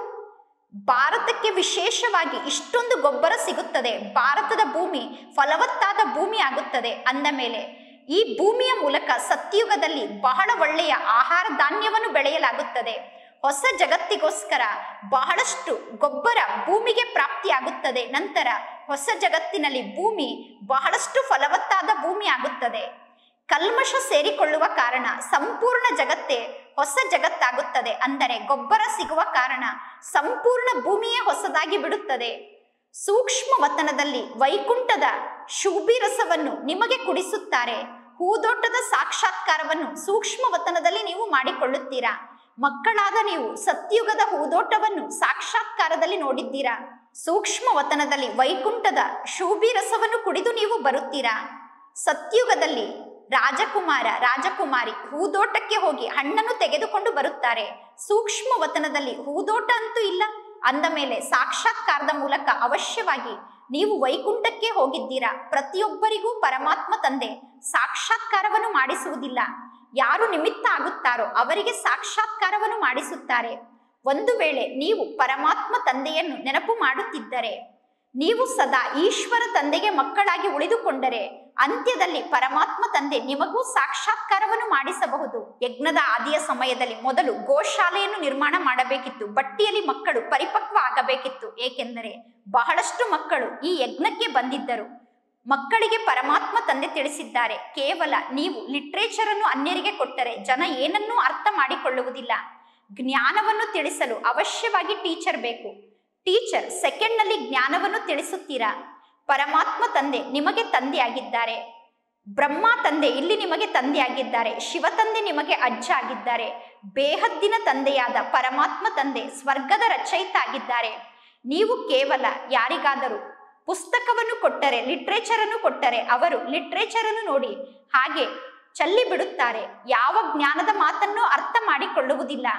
ಭಾರತಕ್ಕೆ ವಿಶೇಷವಾಗಿ ಇಷ್ಟೊಂದು ಗೊಬ್ಬರ ಸಿಗುತ್ತದೆ ಭಾರತದ ಭೂಮಿ ಫಲವತ್ತಾದ ಭೂಮಿ ಆಗುತ್ತದೆ ಅಂದ ಮೇಲೆ ಈ ಭೂಮಿಯ ಮೂಲಕ ಸತ್ಯುಗದಲ್ಲಿ ಬಹಳ ಒಳ್ಳೆಯ ಆಹಾರ ಧಾನ್ಯವನ್ನು ಬೆಳೆಯಲಾಗುತ್ತದೆ ಹೊಸ ಜಗತ್ತಿಗೋಸ್ಕರ ಬಹಳಷ್ಟು ಗೊಬ್ಬರ ಭೂಮಿಗೆ ಪ್ರಾಪ್ತಿಯಾಗುತ್ತದೆ ನಂತರ ಹೊಸ ಜಗತ್ತಿನಲ್ಲಿ ಭೂಮಿ ಬಹಳಷ್ಟು ಫಲವತ್ತಾದ ಭೂಮಿ ಆಗುತ್ತದೆ ಕಲ್ಮಶ ಸೇರಿಕೊಳ್ಳುವ ಕಾರಣ ಸಂಪೂರ್ಣ ಜಗತ್ತೇ ಹೊಸ ಜಗತ್ತಾಗುತ್ತದೆ ಅಂದರೆ ಗೊಬ್ಬರ ಸಿಗುವ ಕಾರಣ ಸಂಪೂರ್ಣ ಭೂಮಿಯೇ ಹೊಸದಾಗಿ ಬಿಡುತ್ತದೆ ಸೂಕ್ಷ್ಮ ವತನದಲ್ಲಿ ವೈಕುಂಠದ ಶೂಬಿ ರಸವನ್ನು ನಿಮಗೆ ಕುಡಿಸುತ್ತಾರೆ ಹೂದೋಟದ ಸಾಕ್ಷಾತ್ಕಾರವನ್ನು ಸೂಕ್ಷ್ಮ ವತನದಲ್ಲಿ ನೀವು ಮಾಡಿಕೊಳ್ಳುತ್ತೀರಾ ಮಕ್ಕಳಾದ ನೀವು ಸತ್ಯುಗದ ಹೂದೋಟವನ್ನು ಸಾಕ್ಷಾತ್ಕಾರದಲ್ಲಿ ನೋಡಿದ್ದೀರಾ ಸೂಕ್ಷ್ಮ ವತನದಲ್ಲಿ ವೈಕುಂಠದ ಶೂಬಿ ರಸವನ್ನು ಕುಡಿದು ನೀವು ಬರುತ್ತೀರಾ ಸತ್ಯುಗದಲ್ಲಿ ರಾಜಕುಮಾರ ರಾಜಕುಮಾರಿ ಹೂದೋಟಕ್ಕೆ ಹೋಗಿ ಹಣ್ಣನ್ನು ತೆಗೆದುಕೊಂಡು ಬರುತ್ತಾರೆ ಸೂಕ್ಷ್ಮ ವತನದಲ್ಲಿ ಹೂದೋಟ ಅಂತೂ ಇಲ್ಲ ಅಂದ ಮೇಲೆ ಸಾಕ್ಷಾತ್ಕಾರದ ಮೂಲಕ ಅವಶ್ಯವಾಗಿ ನೀವು ವೈಕುಂಠಕ್ಕೆ ಹೋಗಿದ್ದೀರಾ ಪ್ರತಿಯೊಬ್ಬರಿಗೂ ಪರಮಾತ್ಮ ತಂದೆ ಸಾಕ್ಷಾತ್ಕಾರವನ್ನು ಮಾಡಿಸುವುದಿಲ್ಲ ಯಾರು ನಿಮಿತ್ತ ಆಗುತ್ತಾರೋ ಅವರಿಗೆ ಸಾಕ್ಷಾತ್ಕಾರವನ್ನು ಮಾಡಿಸುತ್ತಾರೆ ಒಂದು ವೇಳೆ ನೀವು ಪರಮಾತ್ಮ ತಂದೆಯನ್ನು ನೆನಪು ಮಾಡುತ್ತಿದ್ದರೆ ನೀವು ಸದಾ ಈಶ್ವರ ತಂದೆಗೆ ಮಕ್ಕಳಾಗಿ ಉಳಿದುಕೊಂಡರೆ ಅಂತ್ಯದಲ್ಲಿ ಪರಮಾತ್ಮ ತಂದೆ ನಿಮಗೂ ಸಾಕ್ಷಾತ್ಕಾರವನ್ನು ಮಾಡಿಸಬಹುದು ಯಜ್ಞದ ಆದಿಯ ಸಮಯದಲ್ಲಿ ಮೊದಲು ಗೋಶಾಲೆಯನ್ನು ನಿರ್ಮಾಣ ಮಾಡಬೇಕಿತ್ತು ಬಟ್ಟಿಯಲ್ಲಿ ಮಕ್ಕಳು ಪರಿಪಕ್ವ ಆಗಬೇಕಿತ್ತು ಏಕೆಂದರೆ ಬಹಳಷ್ಟು ಮಕ್ಕಳು ಈ ಯಜ್ಞಕ್ಕೆ ಬಂದಿದ್ದರು ಮಕ್ಕಳಿಗೆ ಪರಮಾತ್ಮ ತಂದೆ ತಿಳಿಸಿದ್ದಾರೆ ಕೇವಲ ನೀವು ಲಿಟ್ರೇಚರ್ ಅನ್ನು ಅನ್ಯರಿಗೆ ಕೊಟ್ಟರೆ ಜನ ಏನನ್ನೂ ಅರ್ಥ ಮಾಡಿಕೊಳ್ಳುವುದಿಲ್ಲ ಜ್ಞಾನವನ್ನು ತಿಳಿಸಲು ಅವಶ್ಯವಾಗಿ ಟೀಚರ್ ಬೇಕು ಟೀಚರ್ ಸೆಕೆಂಡ್ನಲ್ಲಿ ಜ್ಞಾನವನ್ನು ತಿಳಿಸುತ್ತೀರಾ ಪರಮಾತ್ಮ ತಂದೆ ನಿಮಗೆ ತಂದೆಯಾಗಿದ್ದಾರೆ ಬ್ರಹ್ಮ ತಂದೆ ಇಲ್ಲಿ ನಿಮಗೆ ತಂದೆಯಾಗಿದ್ದಾರೆ ಶಿವ ತಂದೆ ನಿಮಗೆ ಅಜ್ಜ ಆಗಿದ್ದಾರೆ ಬೇಹದ್ದಿನ ತಂದೆಯಾದ ಪರಮಾತ್ಮ ತಂದೆ ಸ್ವರ್ಗದ ರಚಯಿತ ಆಗಿದ್ದಾರೆ ನೀವು ಕೇವಲ ಯಾರಿಗಾದರೂ ಪುಸ್ತಕವನ್ನು ಕೊಟ್ಟರೆ ಲಿಟ್ರೇಚರ್ ಅನ್ನು ಕೊಟ್ಟರೆ ಅವರು ಲಿಟ್ರೇಚರ್ ಅನ್ನು ನೋಡಿ ಹಾಗೆ ಚಲ್ಲಿ ಬಿಡುತ್ತಾರೆ ಯಾವ ಜ್ಞಾನದ ಮಾತನ್ನು ಅರ್ಥ ಮಾಡಿಕೊಳ್ಳುವುದಿಲ್ಲ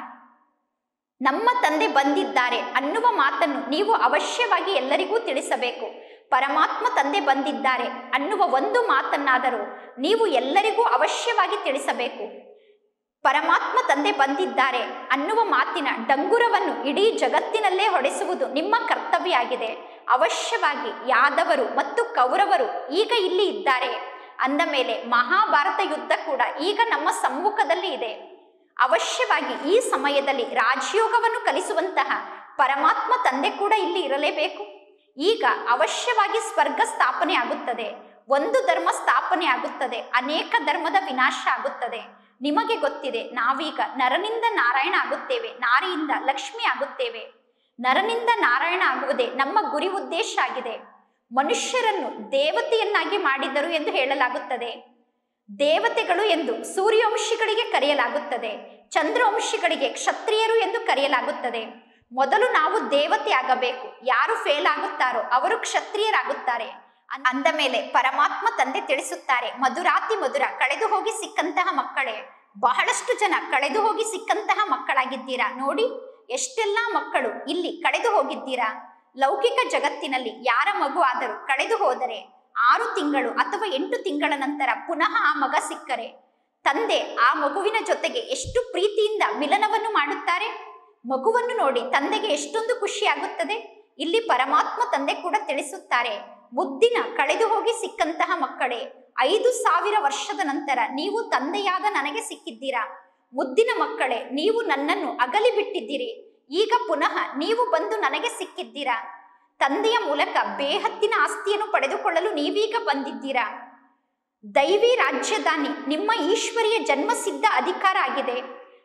ನಮ್ಮ ತಂದೆ ಬಂದಿದ್ದಾರೆ ಅನ್ನುವ ಮಾತನ್ನು ನೀವು ಅವಶ್ಯವಾಗಿ ಎಲ್ಲರಿಗೂ ತಿಳಿಸಬೇಕು ಪರಮಾತ್ಮ ತಂದೆ ಬಂದಿದ್ದಾರೆ ಅನ್ನುವ ಒಂದು ಮಾತನ್ನಾದರೂ ನೀವು ಎಲ್ಲರಿಗೂ ಅವಶ್ಯವಾಗಿ ತಿಳಿಸಬೇಕು ಪರಮಾತ್ಮ ತಂದೆ ಬಂದಿದ್ದಾರೆ ಅನ್ನುವ ಮಾತಿನ ಡಂಗುರವನ್ನು ಇಡೀ ಜಗತ್ತಿನಲ್ಲೇ ಹೊಡೆಸುವುದು ನಿಮ್ಮ ಕರ್ತವ್ಯ ಆಗಿದೆ ಅವಶ್ಯವಾಗಿ ಯಾದವರು ಮತ್ತು ಕೌರವರು ಈಗ ಇಲ್ಲಿ ಇದ್ದಾರೆ ಅಂದ ಮೇಲೆ ಮಹಾಭಾರತ ಯುದ್ಧ ಕೂಡ ಈಗ ನಮ್ಮ ಸಮ್ಮುಖದಲ್ಲಿ ಇದೆ ಅವಶ್ಯವಾಗಿ ಈ ಸಮಯದಲ್ಲಿ ರಾಜಯೋಗವನ್ನು ಕಲಿಸುವಂತಹ ಪರಮಾತ್ಮ ತಂದೆ ಕೂಡ ಇಲ್ಲಿ ಇರಲೇಬೇಕು ಈಗ ಅವಶ್ಯವಾಗಿ ಸ್ವರ್ಗ ಸ್ಥಾಪನೆ ಆಗುತ್ತದೆ ಒಂದು ಧರ್ಮ ಸ್ಥಾಪನೆ ಆಗುತ್ತದೆ ಅನೇಕ ಧರ್ಮದ ವಿನಾಶ ಆಗುತ್ತದೆ ನಿಮಗೆ ಗೊತ್ತಿದೆ ನಾವೀಗ ನರನಿಂದ ನಾರಾಯಣ ಆಗುತ್ತೇವೆ ನಾರಿಯಿಂದ ಲಕ್ಷ್ಮಿ ಆಗುತ್ತೇವೆ ನರನಿಂದ ನಾರಾಯಣ ಆಗುವುದೇ ನಮ್ಮ ಗುರಿ ಉದ್ದೇಶ ಆಗಿದೆ ಮನುಷ್ಯರನ್ನು ದೇವತೆಯನ್ನಾಗಿ ಮಾಡಿದರು ಎಂದು ಹೇಳಲಾಗುತ್ತದೆ ದೇವತೆಗಳು ಎಂದು ಸೂರ್ಯವಂಶಿಗಳಿಗೆ ಕರೆಯಲಾಗುತ್ತದೆ ಚಂದ್ರವಂಶಿಗಳಿಗೆ ಕ್ಷತ್ರಿಯರು ಎಂದು ಕರೆಯಲಾಗುತ್ತದೆ ಮೊದಲು ನಾವು ದೇವತೆ ಆಗಬೇಕು ಯಾರು ಫೇಲ್ ಆಗುತ್ತಾರೋ ಅವರು ಕ್ಷತ್ರಿಯರಾಗುತ್ತಾರೆ ಅನ್- ಅಂದ ಮೇಲೆ ಪರಮಾತ್ಮ ತಂದೆ ತಿಳಿಸುತ್ತಾರೆ ಮಧುರಾತಿ ಮಧುರ ಕಳೆದು ಹೋಗಿ ಸಿಕ್ಕಂತಹ ಮಕ್ಕಳೇ ಬಹಳಷ್ಟು ಜನ ಕಳೆದು ಹೋಗಿ ಸಿಕ್ಕಂತಹ ಮಕ್ಕಳಾಗಿದ್ದೀರಾ ನೋಡಿ ಎಷ್ಟೆಲ್ಲಾ ಮಕ್ಕಳು ಇಲ್ಲಿ ಕಳೆದು ಹೋಗಿದ್ದೀರಾ ಲೌಕಿಕ ಜಗತ್ತಿನಲ್ಲಿ ಯಾರ ಮಗು ಆದರೂ ಕಳೆದು ಹೋದರೆ ಆರು ತಿಂಗಳು ಅಥವಾ ಎಂಟು ತಿಂಗಳ ನಂತರ ಪುನಃ ಆ ಮಗ ಸಿಕ್ಕರೆ ತಂದೆ ಆ ಮಗುವಿನ ಜೊತೆಗೆ ಎಷ್ಟು ಪ್ರೀತಿಯಿಂದ ಮಿಲನವನ್ನು ಮಾಡುತ್ತಾರೆ ಮಗುವನ್ನು ನೋಡಿ ತಂದೆಗೆ ಎಷ್ಟೊಂದು ಖುಷಿ ಆಗುತ್ತದೆ ಇಲ್ಲಿ ಪರಮಾತ್ಮ ತಂದೆ ಕೂಡ ತಿಳಿಸುತ್ತಾರೆ ಮುದ್ದಿನ ಕಳೆದು ಹೋಗಿ ಸಿಕ್ಕಂತಹ ಮಕ್ಕಳೇ ಐದು ಸಾವಿರ ವರ್ಷದ ನಂತರ ನೀವು ತಂದೆಯಾದ ನನಗೆ ಸಿಕ್ಕಿದ್ದೀರಾ ಮುದ್ದಿನ ಮಕ್ಕಳೇ ನೀವು ನನ್ನನ್ನು ಅಗಲಿ ಬಿಟ್ಟಿದ್ದೀರಿ ಈಗ ಪುನಃ ನೀವು ಬಂದು ನನಗೆ ಸಿಕ್ಕಿದ್ದೀರಾ ತಂದೆಯ ಮೂಲಕ ಬೇಹದ್ದಿನ ಆಸ್ತಿಯನ್ನು ಪಡೆದುಕೊಳ್ಳಲು ನೀವೀಗ ಬಂದಿದ್ದೀರಾ ದೈವಿ ರಾಜ್ಯದಾನಿ ನಿಮ್ಮ ಈಶ್ವರಿಯ ಜನ್ಮಸಿದ್ಧ ಅಧಿಕಾರ ಆಗಿದೆ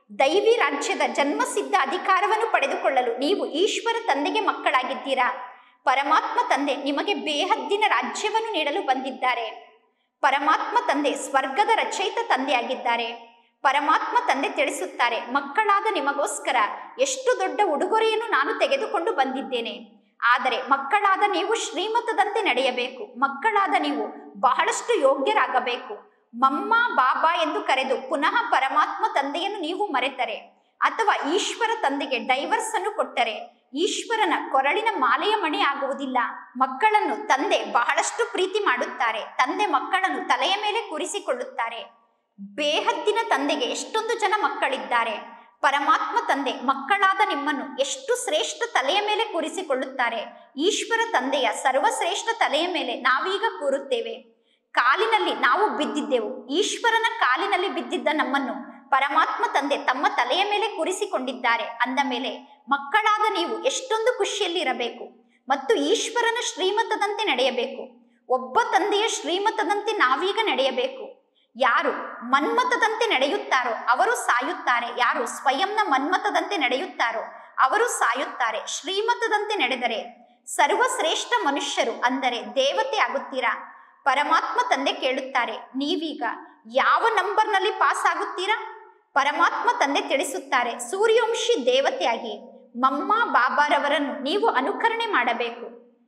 ದೈವಿ ರಾಜ್ಯದ ಜನ್ಮಸಿದ್ಧ ಅಧಿಕಾರವನ್ನು ಪಡೆದುಕೊಳ್ಳಲು ನೀವು ಈಶ್ವರ ತಂದೆಗೆ ಮಕ್ಕಳಾಗಿದ್ದೀರಾ ಪರಮಾತ್ಮ ತಂದೆ ನಿಮಗೆ ಬೇಹದ್ದಿನ ರಾಜ್ಯವನ್ನು ನೀಡಲು ಬಂದಿದ್ದಾರೆ ಪರಮಾತ್ಮ ತಂದೆ ಸ್ವರ್ಗದ ರಚಯಿತ ತಂದೆಯಾಗಿದ್ದಾರೆ ಪರಮಾತ್ಮ ತಂದೆ ತಿಳಿಸುತ್ತಾರೆ ಮಕ್ಕಳಾದ ನಿಮಗೋಸ್ಕರ ಎಷ್ಟು ದೊಡ್ಡ ಉಡುಗೊರೆಯನ್ನು ನಾನು ತೆಗೆದುಕೊಂಡು ಬಂದಿದ್ದೇನೆ ಆದರೆ ಮಕ್ಕಳಾದ ನೀವು ಶ್ರೀಮತದಂತೆ ನಡೆಯಬೇಕು ಮಕ್ಕಳಾದ ನೀವು ಬಹಳಷ್ಟು ಯೋಗ್ಯರಾಗಬೇಕು ಮಮ್ಮ ಬಾಬಾ ಎಂದು ಕರೆದು ಪುನಃ ಪರಮಾತ್ಮ ತಂದೆಯನ್ನು ನೀವು ಮರೆತರೆ ಅಥವಾ ಈಶ್ವರ ತಂದೆಗೆ ಡೈವರ್ಸ್ ಅನ್ನು ಕೊಟ್ಟರೆ ಈಶ್ವರನ ಕೊರಳಿನ ಮಾಲೆಯ ಮಣಿ ಆಗುವುದಿಲ್ಲ ಮಕ್ಕಳನ್ನು ತಂದೆ ಬಹಳಷ್ಟು ಪ್ರೀತಿ ಮಾಡುತ್ತಾರೆ ತಂದೆ ಮಕ್ಕಳನ್ನು ತಲೆಯ ಮೇಲೆ ಕೂರಿಸಿಕೊಳ್ಳುತ್ತಾರೆ ಬೇಹದ್ದಿನ ತಂದೆಗೆ ಎಷ್ಟೊಂದು ಜನ ಮಕ್ಕಳಿದ್ದಾರೆ ಪರಮಾತ್ಮ ತಂದೆ ಮಕ್ಕಳಾದ ನಿಮ್ಮನ್ನು ಎಷ್ಟು ಶ್ರೇಷ್ಠ ತಲೆಯ ಮೇಲೆ ಕೂರಿಸಿಕೊಳ್ಳುತ್ತಾರೆ ಈಶ್ವರ ತಂದೆಯ ಸರ್ವಶ್ರೇಷ್ಠ ತಲೆಯ ಮೇಲೆ ನಾವೀಗ ಕೂರುತ್ತೇವೆ ಕಾಲಿನಲ್ಲಿ ನಾವು ಬಿದ್ದಿದ್ದೆವು ಈಶ್ವರನ ಕಾಲಿನಲ್ಲಿ ಬಿದ್ದಿದ್ದ ನಮ್ಮನ್ನು ಪರಮಾತ್ಮ ತಂದೆ ತಮ್ಮ ತಲೆಯ ಮೇಲೆ ಕೂರಿಸಿಕೊಂಡಿದ್ದಾರೆ ಅಂದ ಮೇಲೆ ಮಕ್ಕಳಾದ ನೀವು ಎಷ್ಟೊಂದು ಖುಷಿಯಲ್ಲಿ ಇರಬೇಕು ಮತ್ತು ಈಶ್ವರನ ಶ್ರೀಮತದಂತೆ ನಡೆಯಬೇಕು ಒಬ್ಬ ತಂದೆಯ ಶ್ರೀಮತದಂತೆ ನಾವೀಗ ನಡೆಯಬೇಕು ಯಾರು ಮನ್ಮತದಂತೆ ನಡೆಯುತ್ತಾರೋ ಅವರು ಸಾಯುತ್ತಾರೆ ಯಾರು ಸ್ವಯಂನ ಮನ್ಮತದಂತೆ ನಡೆಯುತ್ತಾರೋ ಅವರು ಸಾಯುತ್ತಾರೆ ಶ್ರೀಮತದಂತೆ ನಡೆದರೆ ಸರ್ವಶ್ರೇಷ್ಠ ಮನುಷ್ಯರು ಅಂದರೆ ದೇವತೆ ಆಗುತ್ತೀರಾ ಪರಮಾತ್ಮ ತಂದೆ ಕೇಳುತ್ತಾರೆ ನೀವೀಗ ಯಾವ ನಂಬರ್ನಲ್ಲಿ ಪಾಸ್ ಆಗುತ್ತೀರಾ ಪರಮಾತ್ಮ ತಂದೆ ತಿಳಿಸುತ್ತಾರೆ ಸೂರ್ಯವಂಶಿ ದೇವತೆಯಾಗಿ ಮಮ್ಮ ಬಾಬಾರವರನ್ನು ನೀವು ಅನುಕರಣೆ ಮಾಡಬೇಕು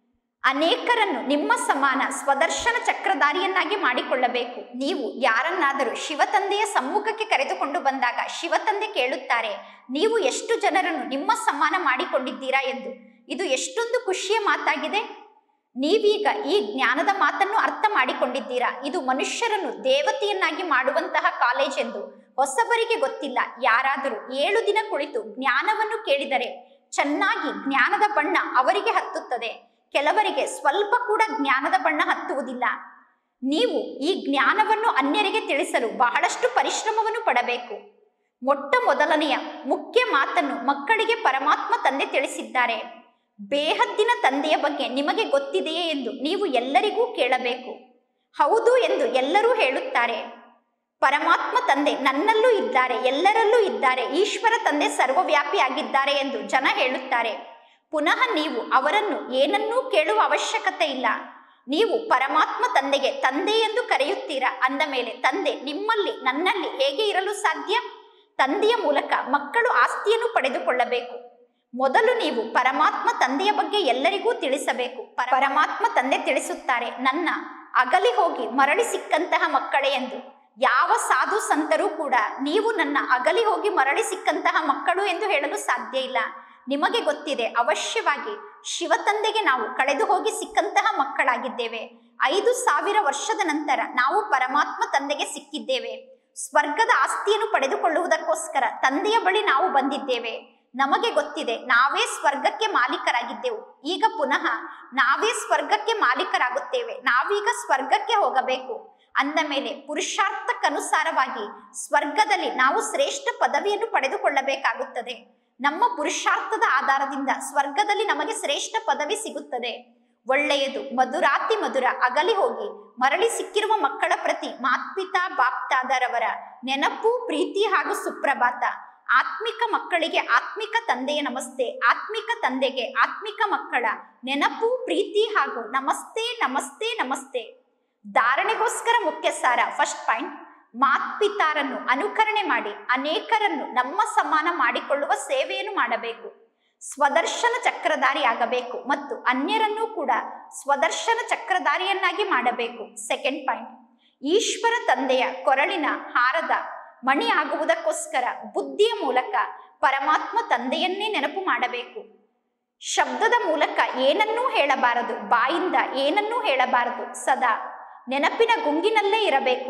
ಅನೇಕರನ್ನು ನಿಮ್ಮ ಸಮಾನ ಸ್ವದರ್ಶನ ಚಕ್ರಧಾರಿಯನ್ನಾಗಿ ಮಾಡಿಕೊಳ್ಳಬೇಕು ನೀವು ಯಾರನ್ನಾದರೂ ಶಿವತಂದೆಯ ಸಮ್ಮುಖಕ್ಕೆ ಕರೆದುಕೊಂಡು ಬಂದಾಗ ಶಿವತಂದೆ ಕೇಳುತ್ತಾರೆ ನೀವು ಎಷ್ಟು ಜನರನ್ನು ನಿಮ್ಮ ಸಮಾನ ಮಾಡಿಕೊಂಡಿದ್ದೀರಾ ಎಂದು ಇದು ಎಷ್ಟೊಂದು ಖುಷಿಯ ಮಾತಾಗಿದೆ ನೀವೀಗ ಈ ಜ್ಞಾನದ ಮಾತನ್ನು ಅರ್ಥ ಮಾಡಿಕೊಂಡಿದ್ದೀರಾ ಇದು ಮನುಷ್ಯರನ್ನು ದೇವತೆಯನ್ನಾಗಿ ಮಾಡುವಂತಹ ಕಾಲೇಜ್ ಎಂದು ಹೊಸಬರಿಗೆ ಗೊತ್ತಿಲ್ಲ ಯಾರಾದರೂ ಏಳು ದಿನ ಕುಳಿತು ಜ್ಞಾನವನ್ನು ಕೇಳಿದರೆ ಚೆನ್ನಾಗಿ ಜ್ಞಾನದ ಬಣ್ಣ ಅವರಿಗೆ ಹತ್ತುತ್ತದೆ ಕೆಲವರಿಗೆ ಸ್ವಲ್ಪ ಕೂಡ ಜ್ಞಾನದ ಬಣ್ಣ ಹತ್ತುವುದಿಲ್ಲ ನೀವು ಈ ಜ್ಞಾನವನ್ನು ಅನ್ಯರಿಗೆ ತಿಳಿಸಲು ಬಹಳಷ್ಟು ಪರಿಶ್ರಮವನ್ನು ಪಡಬೇಕು ಮೊಟ್ಟ ಮೊದಲನೆಯ ಮುಖ್ಯ ಮಾತನ್ನು ಮಕ್ಕಳಿಗೆ ಪರಮಾತ್ಮ ತಂದೆ ತಿಳಿಸಿದ್ದಾರೆ ಬೇಹದ್ದಿನ ತಂದೆಯ ಬಗ್ಗೆ ನಿಮಗೆ ಗೊತ್ತಿದೆಯೇ ಎಂದು ನೀವು ಎಲ್ಲರಿಗೂ ಕೇಳಬೇಕು ಹೌದು ಎಂದು ಎಲ್ಲರೂ ಹೇಳುತ್ತಾರೆ ಪರಮಾತ್ಮ ತಂದೆ ನನ್ನಲ್ಲೂ ಇದ್ದಾರೆ ಎಲ್ಲರಲ್ಲೂ ಇದ್ದಾರೆ ಈಶ್ವರ ತಂದೆ ಸರ್ವವ್ಯಾಪಿಯಾಗಿದ್ದಾರೆ ಎಂದು ಜನ ಹೇಳುತ್ತಾರೆ ಪುನಃ ನೀವು ಅವರನ್ನು ಏನನ್ನೂ ಕೇಳುವ ಅವಶ್ಯಕತೆ ಇಲ್ಲ ನೀವು ಪರಮಾತ್ಮ ತಂದೆಗೆ ತಂದೆ ಎಂದು ಕರೆಯುತ್ತೀರಾ ಅಂದ ಮೇಲೆ ತಂದೆ ನಿಮ್ಮಲ್ಲಿ ನನ್ನಲ್ಲಿ ಹೇಗೆ ಇರಲು ಸಾಧ್ಯ ತಂದೆಯ ಮೂಲಕ ಮಕ್ಕಳು ಆಸ್ತಿಯನ್ನು ಪಡೆದುಕೊಳ್ಳಬೇಕು ಮೊದಲು ನೀವು ಪರಮಾತ್ಮ ತಂದೆಯ ಬಗ್ಗೆ ಎಲ್ಲರಿಗೂ ತಿಳಿಸಬೇಕು ಪರ- ಪರಮಾತ್ಮ ತಂದೆ ತಿಳಿಸುತ್ತಾರೆ ನನ್ನ ಅಗಲಿ ಹೋಗಿ ಮರಳಿ ಸಿಕ್ಕಂತಹ ಮಕ್ಕಳೇ ಎಂದು ಯಾವ ಸಾಧು ಸಂತರೂ ಕೂಡ ನೀವು ನನ್ನ ಅಗಲಿ ಹೋಗಿ ಮರಳಿ ಸಿಕ್ಕಂತಹ ಮಕ್ಕಳು ಎಂದು ಹೇಳಲು ಸಾಧ್ಯ ಇಲ್ಲ ನಿಮಗೆ ಗೊತ್ತಿದೆ ಅವಶ್ಯವಾಗಿ ಶಿವತಂದೆಗೆ ನಾವು ಕಳೆದು ಹೋಗಿ ಸಿಕ್ಕಂತಹ ಮಕ್ಕಳಾಗಿದ್ದೇವೆ ಐದು ಸಾವಿರ ವರ್ಷದ ನಂತರ ನಾವು ಪರಮಾತ್ಮ ತಂದೆಗೆ ಸಿಕ್ಕಿದ್ದೇವೆ ಸ್ವರ್ಗದ ಆಸ್ತಿಯನ್ನು ಪಡೆದುಕೊಳ್ಳುವುದಕ್ಕೋಸ್ಕರ ತಂದೆಯ ಬಳಿ ನಾವು ಬಂದಿದ್ದೇವೆ ನಮಗೆ ಗೊತ್ತಿದೆ ನಾವೇ ಸ್ವರ್ಗಕ್ಕೆ ಮಾಲೀಕರಾಗಿದ್ದೆವು ಈಗ ಪುನಃ ನಾವೇ ಸ್ವರ್ಗಕ್ಕೆ ಮಾಲೀಕರಾಗುತ್ತೇವೆ ನಾವೀಗ ಸ್ವರ್ಗಕ್ಕೆ ಹೋಗಬೇಕು ಅಂದ ಮೇಲೆ ಪುರುಷಾರ್ಥಕ್ಕನುಸಾರವಾಗಿ ಸ್ವರ್ಗದಲ್ಲಿ ನಾವು ಶ್ರೇಷ್ಠ ಪದವಿಯನ್ನು ಪಡೆದುಕೊಳ್ಳಬೇಕಾಗುತ್ತದೆ ನಮ್ಮ ಪುರುಷಾರ್ಥದ ಆಧಾರದಿಂದ ಸ್ವರ್ಗದಲ್ಲಿ ನಮಗೆ ಶ್ರೇಷ್ಠ ಪದವಿ ಸಿಗುತ್ತದೆ ಒಳ್ಳೆಯದು ಮಧುರಾತಿ ಮಧುರ ಅಗಲಿ ಹೋಗಿ ಮರಳಿ ಸಿಕ್ಕಿರುವ ಮಕ್ಕಳ ಪ್ರತಿ ಮಾತ್ಪಿತಾ ಬಾಪ್ತಾದರವರ ನೆನಪು ಪ್ರೀತಿ ಹಾಗೂ ಸುಪ್ರಭಾತ ಆತ್ಮಿಕ ಮಕ್ಕಳಿಗೆ ಆತ್ಮಿಕ ತಂದೆಯ ನಮಸ್ತೆ ಆತ್ಮಿಕ ತಂದೆಗೆ ಆತ್ಮಿಕ ಮಕ್ಕಳ ನೆನಪು ಪ್ರೀತಿ ಹಾಗೂ ನಮಸ್ತೆ ನಮಸ್ತೆ ನಮಸ್ತೆ ಧಾರಣೆಗೋಸ್ಕರ ಮುಖ್ಯ ಸಾರ ಫಸ್ಟ್ ಪಾಯಿಂಟ್ ಮಾತ್ಪಿತಾರನ್ನು ಅನುಕರಣೆ ಮಾಡಿ ಅನೇಕರನ್ನು ನಮ್ಮ ಸಮಾನ ಮಾಡಿಕೊಳ್ಳುವ ಸೇವೆಯನ್ನು ಮಾಡಬೇಕು ಸ್ವದರ್ಶನ ಚಕ್ರಧಾರಿ ಆಗಬೇಕು ಮತ್ತು ಅನ್ಯರನ್ನೂ ಕೂಡ ಸ್ವದರ್ಶನ ಚಕ್ರಧಾರಿಯನ್ನಾಗಿ ಮಾಡಬೇಕು ಸೆಕೆಂಡ್ ಪಾಯಿಂಟ್ ಈಶ್ವರ ತಂದೆಯ ಕೊರಳಿನ ಹಾರದ ಮಣಿ ಆಗುವುದಕ್ಕೋಸ್ಕರ ಬುದ್ಧಿಯ ಮೂಲಕ ಪರಮಾತ್ಮ ತಂದೆಯನ್ನೇ ನೆನಪು ಮಾಡಬೇಕು ಶಬ್ದದ ಮೂಲಕ ಏನನ್ನೂ ಹೇಳಬಾರದು ಬಾಯಿಂದ ಏನನ್ನೂ ಹೇಳಬಾರದು ಸದಾ ನೆನಪಿನ ಗುಂಗಿನಲ್ಲೇ ಇರಬೇಕು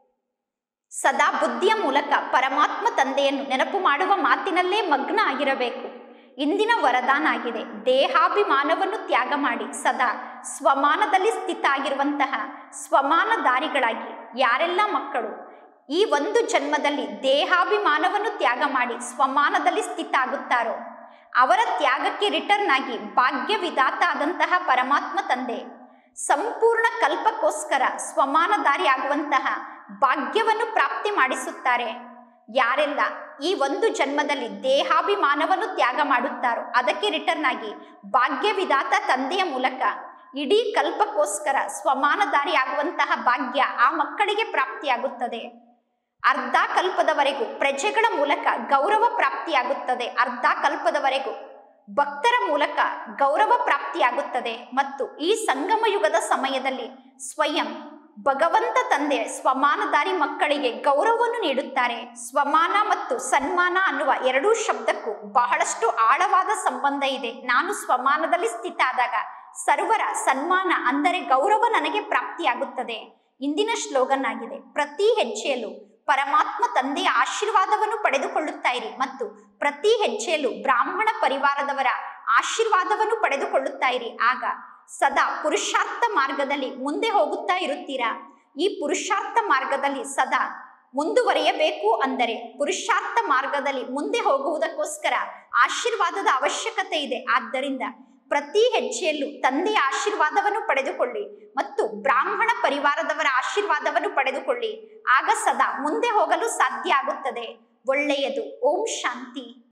ಸದಾ ಬುದ್ಧಿಯ ಮೂಲಕ ಪರಮಾತ್ಮ ತಂದೆಯನ್ನು ನೆನಪು ಮಾಡುವ ಮಾತಿನಲ್ಲೇ ಮಗ್ನ ಆಗಿರಬೇಕು ಇಂದಿನ ವರದಾನ ಆಗಿದೆ ದೇಹಾಭಿಮಾನವನ್ನು ತ್ಯಾಗ ಮಾಡಿ ಸದಾ ಸ್ವಮಾನದಲ್ಲಿ ಸ್ಥಿತ ಆಗಿರುವಂತಹ ಸ್ವಮಾನ ದಾರಿಗಳಾಗಿ ಯಾರೆಲ್ಲ ಮಕ್ಕಳು ಈ ಒಂದು ಜನ್ಮದಲ್ಲಿ ದೇಹಾಭಿಮಾನವನ್ನು ತ್ಯಾಗ ಮಾಡಿ ಸ್ವಮಾನದಲ್ಲಿ ಸ್ಥಿತ ಆಗುತ್ತಾರೋ ಅವರ ತ್ಯಾಗಕ್ಕೆ ರಿಟರ್ನ್ ಆಗಿ ಭಾಗ್ಯ ವಿಧಾತ ಆದಂತಹ ಪರಮಾತ್ಮ ತಂದೆ ಸಂಪೂರ್ಣ ಕಲ್ಪಕ್ಕೋಸ್ಕರ ಸ್ವಮಾನಧಾರಿ ಆಗುವಂತಹ ಭಾಗ್ಯವನ್ನು ಪ್ರಾಪ್ತಿ ಮಾಡಿಸುತ್ತಾರೆ ಯಾರೆಲ್ಲ ಈ ಒಂದು ಜನ್ಮದಲ್ಲಿ ದೇಹಾಭಿಮಾನವನ್ನು ತ್ಯಾಗ ಮಾಡುತ್ತಾರೋ ಅದಕ್ಕೆ ರಿಟರ್ನ್ ಆಗಿ ಭಾಗ್ಯವಿದಾತ ತಂದೆಯ ಮೂಲಕ ಇಡೀ ಕಲ್ಪಕ್ಕೋಸ್ಕರ ಸ್ವಮಾನಧಾರಿ ಆಗುವಂತಹ ಭಾಗ್ಯ ಆ ಮಕ್ಕಳಿಗೆ ಪ್ರಾಪ್ತಿಯಾಗುತ್ತದೆ ಅರ್ಧ ಕಲ್ಪದವರೆಗೂ ಪ್ರಜೆಗಳ ಮೂಲಕ ಗೌರವ ಪ್ರಾಪ್ತಿಯಾಗುತ್ತದೆ ಅರ್ಧ ಕಲ್ಪದವರೆಗೂ ಭಕ್ತರ ಮೂಲಕ ಗೌರವ ಪ್ರಾಪ್ತಿಯಾಗುತ್ತದೆ ಮತ್ತು ಈ ಸಂಗಮ ಯುಗದ ಸಮಯದಲ್ಲಿ ಸ್ವಯಂ ಭಗವಂತ ತಂದೆ ಸ್ವಮಾನಧಾರಿ ಮಕ್ಕಳಿಗೆ ಗೌರವವನ್ನು ನೀಡುತ್ತಾರೆ ಸ್ವಮಾನ ಮತ್ತು ಸನ್ಮಾನ ಅನ್ನುವ ಎರಡೂ ಶಬ್ದಕ್ಕೂ ಬಹಳಷ್ಟು ಆಳವಾದ ಸಂಬಂಧ ಇದೆ ನಾನು ಸ್ವಮಾನದಲ್ಲಿ ಸ್ಥಿತ ಆದಾಗ ಸರ್ವರ ಸನ್ಮಾನ ಅಂದರೆ ಗೌರವ ನನಗೆ ಪ್ರಾಪ್ತಿಯಾಗುತ್ತದೆ ಇಂದಿನ ಶ್ಲೋಗನ್ ಆಗಿದೆ ಪ್ರತಿ ಹೆಜ್ಜೆಯಲ್ಲೂ ಪರಮಾತ್ಮ ತಂದೆಯ ಆಶೀರ್ವಾದವನ್ನು ಪಡೆದುಕೊಳ್ಳುತ್ತಾ ಇರಿ ಮತ್ತು ಪ್ರತಿ ಹೆಜ್ಜೆಯಲ್ಲೂ ಬ್ರಾಹ್ಮಣ ಪರಿವಾರದವರ ಆಶೀರ್ವಾದವನ್ನು ಪಡೆದುಕೊಳ್ಳುತ್ತಾ ಇರಿ ಆಗ ಸದಾ ಪುರುಷಾರ್ಥ ಮಾರ್ಗದಲ್ಲಿ ಮುಂದೆ ಹೋಗುತ್ತಾ ಇರುತ್ತೀರಾ ಈ ಪುರುಷಾರ್ಥ ಮಾರ್ಗದಲ್ಲಿ ಸದಾ ಮುಂದುವರಿಯಬೇಕು ಅಂದರೆ ಪುರುಷಾರ್ಥ ಮಾರ್ಗದಲ್ಲಿ ಮುಂದೆ ಹೋಗುವುದಕ್ಕೋಸ್ಕರ ಆಶೀರ್ವಾದದ ಅವಶ್ಯಕತೆ ಇದೆ ಆದ್ದರಿಂದ ಪ್ರತಿ ಹೆಜ್ಜೆಯಲ್ಲೂ ತಂದೆಯ ಆಶೀರ್ವಾದವನ್ನು ಪಡೆದುಕೊಳ್ಳಿ ಮತ್ತು ಬ್ರಾಹ್ಮಣ ಪರಿವಾರದವರ ಆಶೀರ್ವಾದವನ್ನು ಪಡೆದುಕೊಳ್ಳಿ ಆಗ ಸದಾ ಮುಂದೆ ಹೋಗಲು ಸಾಧ್ಯ ಆಗುತ್ತದೆ ಒಳ್ಳೆಯದು ಓಂ ಶಾಂತಿ